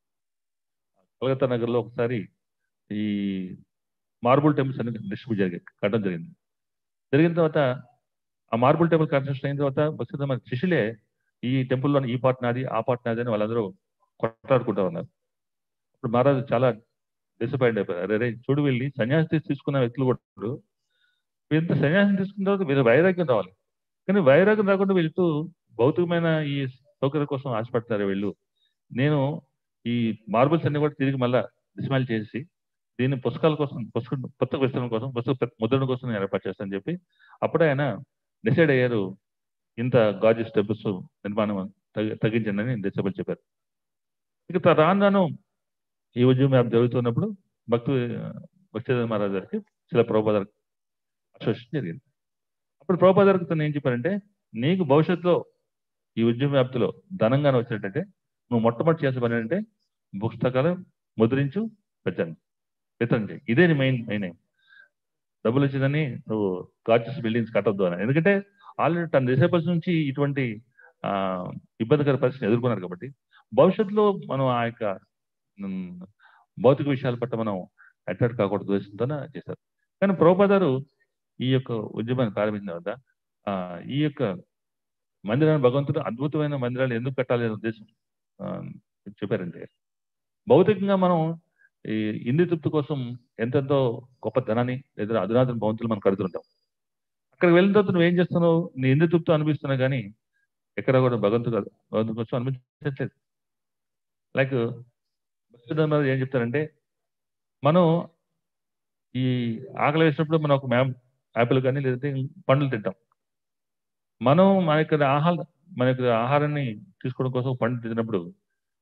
కలకత్తా నగర్లో ఒకసారి ఈ మార్బుల్ టెంపుల్స్ అనేది డిస్ట్రిబ్యూట్ జరిగాయి కట్టడం జరిగింది జరిగిన తర్వాత ఆ మార్బుల్ టెంపుల్ కన్స్ట్రక్షన్ అయిన తర్వాత భక్తి మరి శిష్యులే ఈ టెంపుల్లో ఈ పార్ట్ నాది ఆ పార్ట్ నాది అని వాళ్ళందరూ కొట్లాడుకుంటా ఉన్నారు ఇప్పుడు మహారాజు చాలా డిసప్పాయింట్ అయిపోయారు అరే రే, చూడు వెళ్ళి సన్యాసి తీసుకున్న వ్యక్తులు కూడా వీళ్ళంతా సన్యాసం తీసుకున్న తర్వాత వీళ్ళు వైరాగ్యం రావాలి కానీ వైరాగ్యం రాకుండా వెళ్తూ భౌతికమైన ఈ సౌకర్యం కోసం ఆశపడతారు వీళ్ళు నేను ఈ మార్బుల్స్ అన్ని కూడా తిరిగి మళ్ళా డిస్మాల్ చేసి దీన్ని పుస్తకాల కోసం పుస్తక పుస్తక విస్తరణ కోసం పుస్తక ముద్రణ కోసం నేను ఏర్పాటు చేస్తానని చెప్పి అప్పుడే ఆయన డిసైడ్ అయ్యారు ఇంత గాజెస్ టెంపుల్స్ నిర్మాణం తగ్గి- తగ్గించండి అని డిసైబుల్ చెప్పారు ఇక త- రాను రాను ఈ ఉద్యమం యాప్ జరుగుతున్నప్పుడు భక్తు భక్తి మహారాజు గారికి శిల ప్రభుపాద అసోసియేషన్ జరిగింది అప్పుడు ప్రభుపాద గారికి తను ఏం చెప్పారంటే నీకు భవిష్యత్తులో ఈ ఉద్యమ వ్యాప్తిలో ధనంగానే వచ్చినట్టయితే నువ్వు మొట్టమొదటి చేసే పని ఏంటంటే పుస్తకాలు ముద్రించు పెట్టండి వితరణ చేయి ఇదే నీ మెయిన్ మెయిన్ ఎయిమ్ డబ్బులు వచ్చిందని నువ్వు గార్జెస్ బిల్డింగ్స్ కట్టొద్దు అని ఎందుకంటే ఆల్రెడీ తన డిసైబుల్స్ నుంచి ఇటువంటి ఆ, ఇబ్బందికర పరిస్థితిని ఎదుర్కొన్నారు కాబట్టి భవిష్యత్తులో మనం ఆ యొక్క ఉమ్, భౌతిక విషయాల పట్ల మనం అట్రాక్ట్ కాకూడదు ఉద్దేశంతోనే చేశారు కానీ ప్రభుపాదారు ఈ యొక్క ఉద్యమాన్ని ప్రారంభించిన తర్వాత ఆ, ఈ యొక్క మందిరాన్ని భగవంతుడు అద్భుతమైన మందిరాలు ఎందుకు కట్టాలి అనే ఉద్దేశం ఆ, చెప్పారంటే భౌతికంగా మనం ఈ ఇంద్రియ తృప్తి కోసం ఎంతెంతో గొప్ప ధనాన్ని లేదా అధునాతన భవంతులు మనం కడుతుంటాం అక్కడికి వెళ్ళిన తర్వాత నువ్వు ఏం చేస్తున్నావు నీ ఇంద్రియ తృప్తి అనిపిస్తున్నావు కానీ ఎక్కడ కూడా భగవంతుడు భగవంతుడి కోసం అనిపించట్లేదు లైక్ భక్తుడు ఏం చెప్తారంటే మనం ఈ ఆకలి వేసినప్పుడు మనం ఒక మ్యామ్ యాపిల్ కానీ లేదంటే పండ్లు తింటాం మనం మన యొక్క ఆహార మన యొక్క ఆహారాన్ని తీసుకోవడం కోసం పండు తిన్నప్పుడు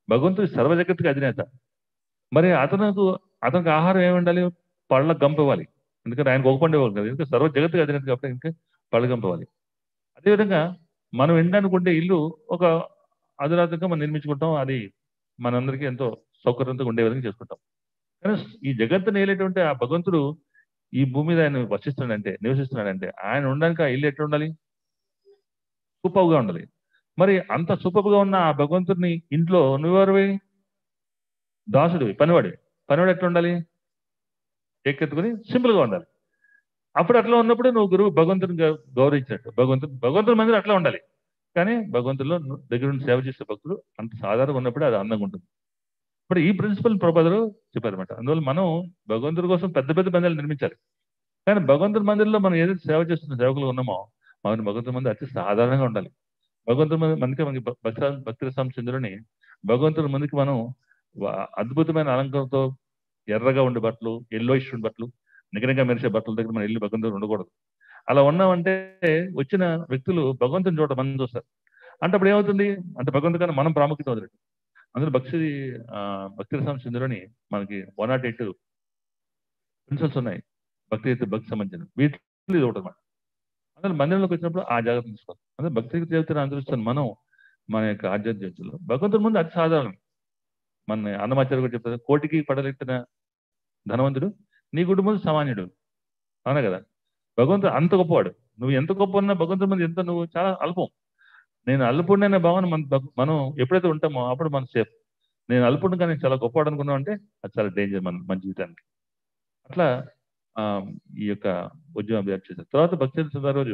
భగవంతుడు సర్వ జగత్తుకి అధినేత మరి అతనుకు అతనికి ఆహారం ఏమి ఉండాలి పళ్ళ గంప ఇవ్వాలి ఎందుకంటే ఆయనకు ఒక పండు ఇవ్వాలి కదా ఎందుకంటే సర్వ జగత్తుకి అధినేత కాబట్టి ఇంకా పళ్ళ గంప ఇవ్వాలి అదేవిధంగా మనం ఎండడానికి ఉండే ఇల్లు ఒక అధునాతంగా మనం నిర్మించుకుంటాం అది మనందరికీ ఎంతో సౌకర్యంతో ఉండే విధంగా చేసుకుంటాం కానీ ఈ జగత్తు నేలేటువంటి ఆ భగవంతుడు ఈ భూమి మీద ఆయన వసిస్తున్నాడంటే నివసిస్తున్నాడంటే ఆయన ఉండడానికి ఆ ఇల్లు ఎట్లా ఉండాలి సూపర్గా ఉండాలి మరి అంత సూపర్గా ఉన్న ఆ భగవంతుడిని ఇంట్లో నువ్వెవరివి దాసుడివి పనివాడివి పనివాడు ఎట్లా ఉండాలి ఎక్కెత్తుకుని సింపుల్ గా ఉండాలి అప్పుడు అట్లా ఉన్నప్పుడు నువ్వు గురువు భగవంతుని గౌ- గౌరవించినట్టు భగవంతుడు భగవంతుడి మందిరం అట్లా ఉండాలి కానీ భగవంతుల్లో ను- దగ్గర నుండి సేవ చేసే భక్తులు అంత సాధారణంగా ఉన్నప్పుడు అది అందంగా ఉంటుంది ఇప్పుడు ఈ ప్రిన్సిపల్ ప్రపోజలు చెప్పారన్నమాట అందువల్ల మనం భగవంతుడి కోసం పెద్ద పెద్ద మందిరాలు నిర్మించాలి కానీ భగవంతుడి మందిరంలో మనం ఏదైతే సేవ చేస్తున్న సేవకులు ఉన్నామో మన భగవంతుడి మంది అతి సాధారణంగా ఉండాలి భగవంతుడి మంది మనకి మనకి భ- భక్తి భక్తి రసం సింధులని భగవంతుడి మందికి మనం వా- అద్భుతమైన అలంకరణతో ఎర్రగా ఉండే బట్టలు ఎల్లో ఉండే బట్టలు నిగరంగా మెరిసే బట్టల దగ్గర మన ఇల్లు భగవంతుడు ఉండకూడదు అలా ఉన్నామంటే వచ్చిన వ్యక్తులు భగవంతుని చూడ మంది చూస్తారు అంటే అప్పుడు ఏమవుతుంది అంటే భగవంతు కన్నా మనం ప్రాముఖ్యత వదిలేదు అందులో భక్తి ఆ, భక్తి రసం సింధులని మనకి వన్ నాట్ ఎయిట్ ప్రిన్సిపల్స్ ఉన్నాయి భక్తి అయితే భక్తి సంబంధించిన వీటిలో ఇది ఒకటి అనమాట అందులో మందిరంలోకి వచ్చినప్పుడు ఆ జాగ్రత్త తీసుకోవాలి అందులో భక్తి జీవితాన్ని అనుసరిస్తున్న మనం మన యొక్క ఆధ్యాత్మిక జీవితంలో భగవంతుడి ముందు అతి సాధారణం మన అన్నమాచార్య కూడా చెప్తారు కోటికి పడలెట్టిన ధనవంతుడు నీ గుడి ముందు సామాన్యుడు అవునా కదా భగవంతుడు అంత గొప్పవాడు నువ్వు ఎంత గొప్ప ఉన్నా భగవంతుడి ముందు ఎంత నువ్వు చాలా అల్పం నేను అల్పుడిని అనే భావన మన భగ- మనం ఎప్పుడైతే ఉంటామో అప్పుడు మనం సేఫ్ నేను అల్పుడిని కానీ చాలా గొప్పవాడు అనుకున్నాం అంటే అది చాలా డేంజర్ మన మన జీవితానికి అట్లా ఆ, ఈ యొక్క ఉద్యమం అభివృద్ధి చేశారు తర్వాత భక్తి రోజు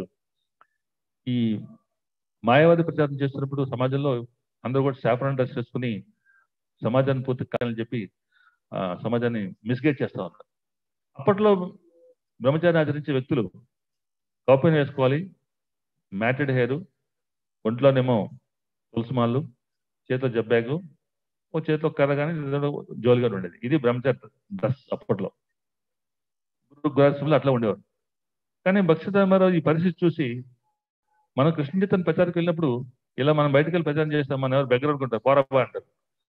ఈ మాయావాది ప్రచారం చేస్తున్నప్పుడు సమాజంలో అందరూ కూడా శాపరం డ్రెస్ చేసుకుని సమాజాన్ని పూర్తి కావాలని చెప్పి ఆ, సమాజాన్ని మిస్గైడ్ చేస్తా ఉన్నారు అప్పట్లో బ్రహ్మచారిని ఆచరించే వ్యక్తులు కాపీని వేసుకోవాలి మ్యాటెడ్ హెయిర్ ఒంట్లోనేమో తులసిమాళ్ళు చేతిలో జబ్బ్యాగు ఓ చేతిలో కర్ర కానీ జోలిగా ఉండేది ఇది బ్రహ్మచారి డ్రెస్ అప్పట్లో గురు గృహస్థులు అట్లా ఉండేవారు కానీ భక్ష్యధర్మారావు ఈ పరిస్థితి చూసి మనం కృష్ణ చైతన్య ప్రచారకు వెళ్ళినప్పుడు ఇలా మనం బయటకు వెళ్ళి ప్రచారం చేస్తాం మనం ఎవరు బెగ్గర అనుకుంటారు పోరాబా అంటారు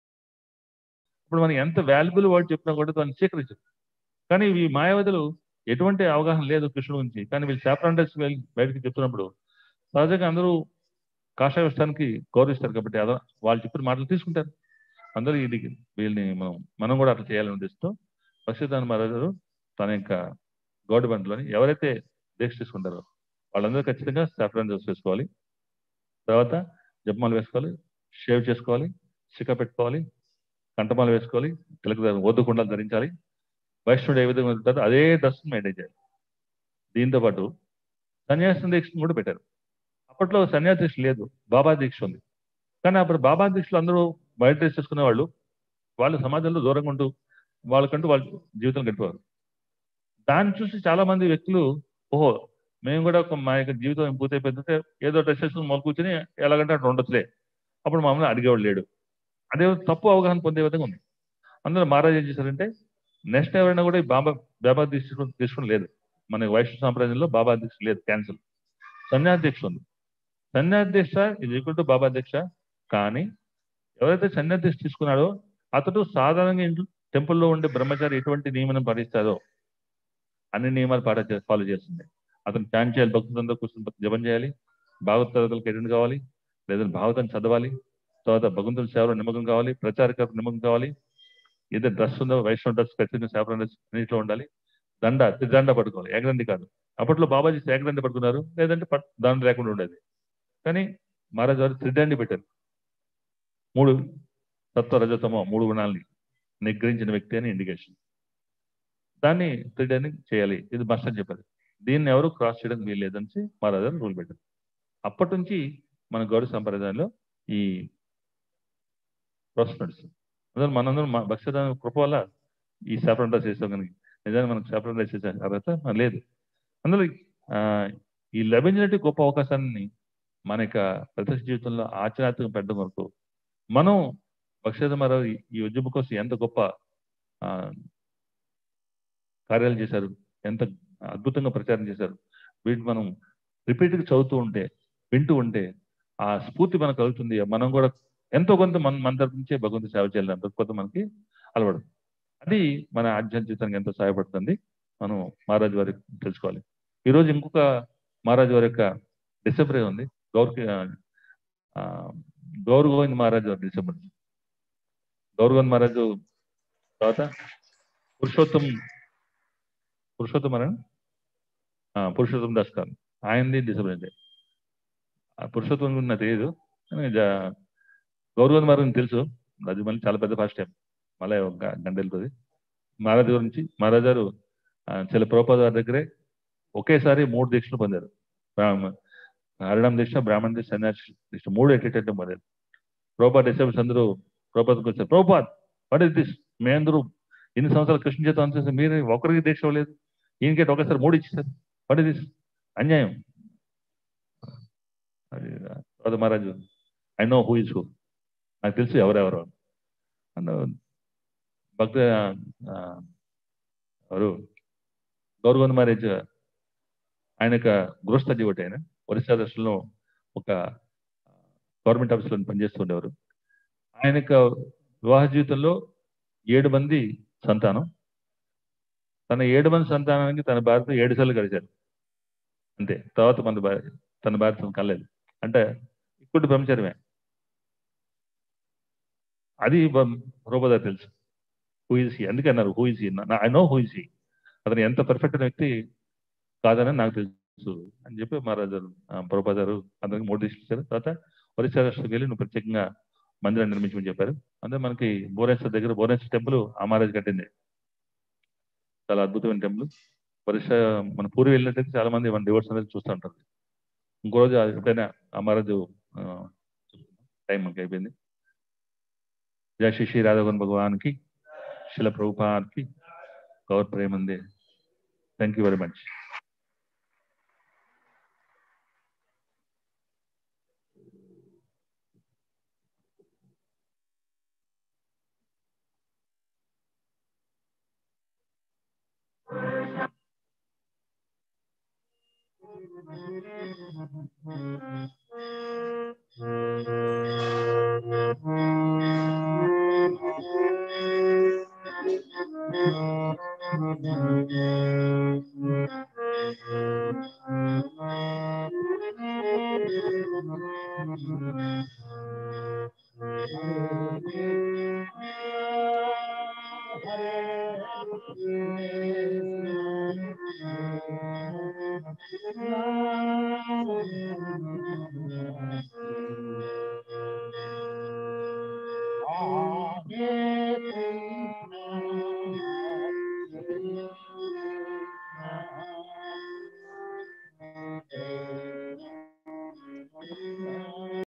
ఇప్పుడు మనం ఎంత వాల్యుబుల్ వర్డ్ చెప్పినా కూడా దాన్ని స్వీకరించరు కానీ ఈ మాయావతులు ఎటువంటి అవగాహన లేదు కృష్ణుడు గురించి కానీ వీళ్ళు శాపరాండర్స్ వెళ్ళి బయటకు చెప్తున్నప్పుడు సహజంగా అందరూ కాషాయ వ్యవస్థానికి గౌరవిస్తారు కాబట్టి అదో వాళ్ళు చెప్పిన మాటలు తీసుకుంటారు అందరూ ఇది వీళ్ళని మనం మనం కూడా అట్లా చేయాలని ఉద్దేశంతో పశ్చిదాన్ మహారాజు తన యొక్క గౌడ బండ్లోని ఎవరైతే దీక్ష తీసుకుంటారో వాళ్ళందరూ ఖచ్చితంగా సాఫ్రాన్ డ్రెస్ వేసుకోవాలి తర్వాత జపమాలు వేసుకోవాలి షేవ్ చేసుకోవాలి శిఖ పెట్టుకోవాలి కంఠమాలు వేసుకోవాలి తిలక ఓదుకుండాలు ధరించాలి వైష్ణవుడు ఏ విధంగా ఉంటారో అదే డ్రెస్ మెయింటైన్ చేయాలి దీంతో పాటు సన్యాసం దీక్షను కూడా పెట్టారు అప్పట్లో సన్యాసి దీక్ష లేదు బాబా దీక్ష ఉంది కానీ అప్పుడు బాబా దీక్షలు అందరూ బయట డ్రెస్ చేసుకునే వాళ్ళు వాళ్ళు సమాజంలో దూరంగా ఉంటూ వాళ్ళకంటూ వాళ్ళ జీవితం గడిపేవారు దాన్ని చూసి చాలా మంది వ్యక్తులు ఓహో మేము కూడా ఒక మా యొక్క జీవితం పూర్తయిపోతుంటే ఏదో డ్రెస్ చేసుకుని మొల కూర్చొని ఎలాగంటే అట్లా ఉండొచ్చులే అప్పుడు మామూలు అడిగేవాడు లేడు అదే తప్పు అవగాహన పొందే విధంగా ఉంది అందరూ మహారాజ్ ఏం చేశారంటే నెక్స్ట్ ఎవరైనా కూడా ఈ బాబా బాబా దీక్ష తీసుకుని లేదు మన వైష్ణవ సాంప్రదాయంలో బాబా దీక్ష లేదు క్యాన్సిల్ సన్యాస దీక్ష ఉంది సన్యాస దీక్ష ఇది ఈక్వల్ టు బాబా దీక్ష కానీ ఎవరైతే సన్యాస దీక్ష తీసుకున్నాడో అతడు సాధారణంగా ఇంట్లో టెంపుల్లో ఉండే బ్రహ్మచారి ఎటువంటి నియమనం పాటిస్తారో అన్ని నియమాలు పాట ఫాలో చేస్తుంది అతను ధ్యానం చేయాలి భక్తులందరూ కూర్చొని జపం చేయాలి భాగవత తరగతులకు అటెండ్ కావాలి లేదా భాగవతాన్ని చదవాలి తర్వాత భగవంతుని సేవలో నిమగ్నం కావాలి ప్రచారక నిమగ్నం కావాలి ఏదైతే డ్రెస్ ఉందో వైష్ణవ డ్రెస్ ఖచ్చితంగా సేవల డ్రెస్ అన్నింటిలో ఉండాలి దండ దండ పట్టుకోవాలి ఏకదండి కాదు అప్పట్లో బాబాజీ ఏకదండి పట్టుకున్నారు లేదంటే పట్ దండ లేకుండా ఉండేది కానీ మహారాజు వారు త్రిదండి పెట్టారు మూడు సత్వ రజతమో మూడు గుణాలని నిగ్రహించిన వ్యక్తి అని ఇండికేషన్ దాన్ని త్రిదండి చేయాలి ఇది మస్ట్ అని చెప్పారు దీన్ని ఎవరు క్రాస్ చేయడం వీల్లేదని మహారాజు గారు రూల్ పెట్టారు అప్పటి నుంచి మన గౌరవ సంప్రదాయంలో ఈ ప్రాసెస్ నడుస్తుంది అందులో మనందరం భక్ష్యదాన కృప వల్ల ఈ శాపరం డ్రెస్ చేసాం కనుక నిజాన్ని మనకు శాపరం డ్రెస్ చేసే అర్హత మనకు లేదు అందులో ఆ, ఈ లభించినట్టు గొప్ప అవకాశాన్ని మన యొక్క ప్రత్యక్ష జీవితంలో ఆచరణాత్మకం పెట్టడం వరకు మనం భక్ష్యద మరో ఈ ఉద్యమం కోసం ఎంత గొప్ప ఆ, కార్యాలు చేశారు ఎంత అద్భుతంగా ప్రచారం చేశారు వీటిని మనం రిపీట్గా చదువుతూ ఉంటే వింటూ ఉంటే ఆ స్ఫూర్తి మనకు కలుగుతుంది మనం కూడా ఎంతో కొంత మన మన తరపు నుంచే భగవంతు సేవ చేయాలని ఎంతో కొంత మనకి అలవడదు అది మన ఆధ్యాత్మిక జీవితానికి ఎంతో సహాయపడుతుంది మనం మహారాజు వారి తెలుసుకోవాలి ఈ రోజు ఇంకొక మహారాజు వారి యొక్క డిసెంబర్ ఉంది గౌర్ గౌర్ గోవింద్ మహారాజు వారి డిసెంబర్ గౌర్ గోవింద్ మహారాజు తర్వాత పురుషోత్తం పురుషోత్తం అని పురుషోత్తం దాస్ గారు ఆయనది డిసెంబర్ అయితే ఆ పురుషోత్తం గురించి నాకు తెలియదు కానీ జా- గౌర్ గోవింద్ మహారాజు తెలుసు అది మళ్ళీ చాలా పెద్ద ఫస్ట్ టైం మళ్ళీ ఒక గ- గంట వెళ్తుంది మహారాజు గురించి మహారాజు గారు ఆ, చిల ప్రోపాద వారి దగ్గరే ఒకేసారి మూడు దీక్షలు పొందారు బ్రాహ్మ- హరిణం దీక్ష బ్రాహ్మణ దీక్ష సన్యాసి దీక్ష మూడు ఎట్టేటట్టు పొందారు ప్రోపాద్ డిసెంబర్స్ అందరూ ప్రోపాద్కి వచ్చారు ప్రోపాద్ వాట్ ఇస్ దిస్ మీ అందరూ ఇన్ని సంవత్సరాలు కృష్ణ చేత అనుసరిస్తే మీరు ఒకరికి దీక్ష ఇవ్వలేదు ఈయనకేట ఒకసారి మూడు ఇచ్చేసారు వాట్ ఇస్ దిస్ అన్యాయం అది తర్వాత మహారాజు I know who is who నాకు తెలుసు ఎవరెవరు అండ్ భక్త ఆ, ఎవరు గౌరవంద్ మ్యారేజ్ ఆయన యొక్క గృహస్థ జీవటి ఆయన ఒరిస్సా రాష్ట్రంలో ఒక గవర్నమెంట్ ఆఫీస్లో పనిచేస్తుండేవారు ఆయన యొక్క వివాహ జీవితంలో ఏడు మంది సంతానం తన ఏడు మంది సంతానానికి తన భార్యతో ఏడు సార్లు గడిచారు అంతే తర్వాత మన భార్య తన భార్యతో కలలేదు అంటే ఇప్పుడు బ్రహ్మచర్యమే అది రూపదా తెలుసు హూ ఇస్ హీ అందుకే అన్నారు who is he I know who is he అతను ఎంత పర్ఫెక్ట్ అయిన వ్యక్తి కాదని నాకు తెలుసు అని చెప్పి మహారాజు ప్రభుపాదారు అందరికి మూడు దిశలు ఇచ్చారు తర్వాత ఒరిస్సా రాష్ట్రంకి వెళ్ళి నువ్వు ప్రత్యేకంగా మందిరాన్ని నిర్మించమని చెప్పారు అంటే మనకి భువనేశ్వర్ దగ్గర భువనేశ్వర్ టెంపుల్ ఆ మహారాజు కట్టింది చాలా అద్భుతమైన టెంపుల్ ఒరిస్సా మన పూరి వెళ్ళినట్టయితే చాలా మంది మన డివోర్స్ అనేది చూస్తూ ఉంటారు ఇంకో రోజు ఎప్పుడైనా ఆ మహారాజు టైం మనకి అయిపోయింది జయ శ్రీ శ్రీ రాధవన్ భగవాన్కి శిల ప్రభుపాద్కి గౌర్ ప్రేమందే thank you very much Thank you.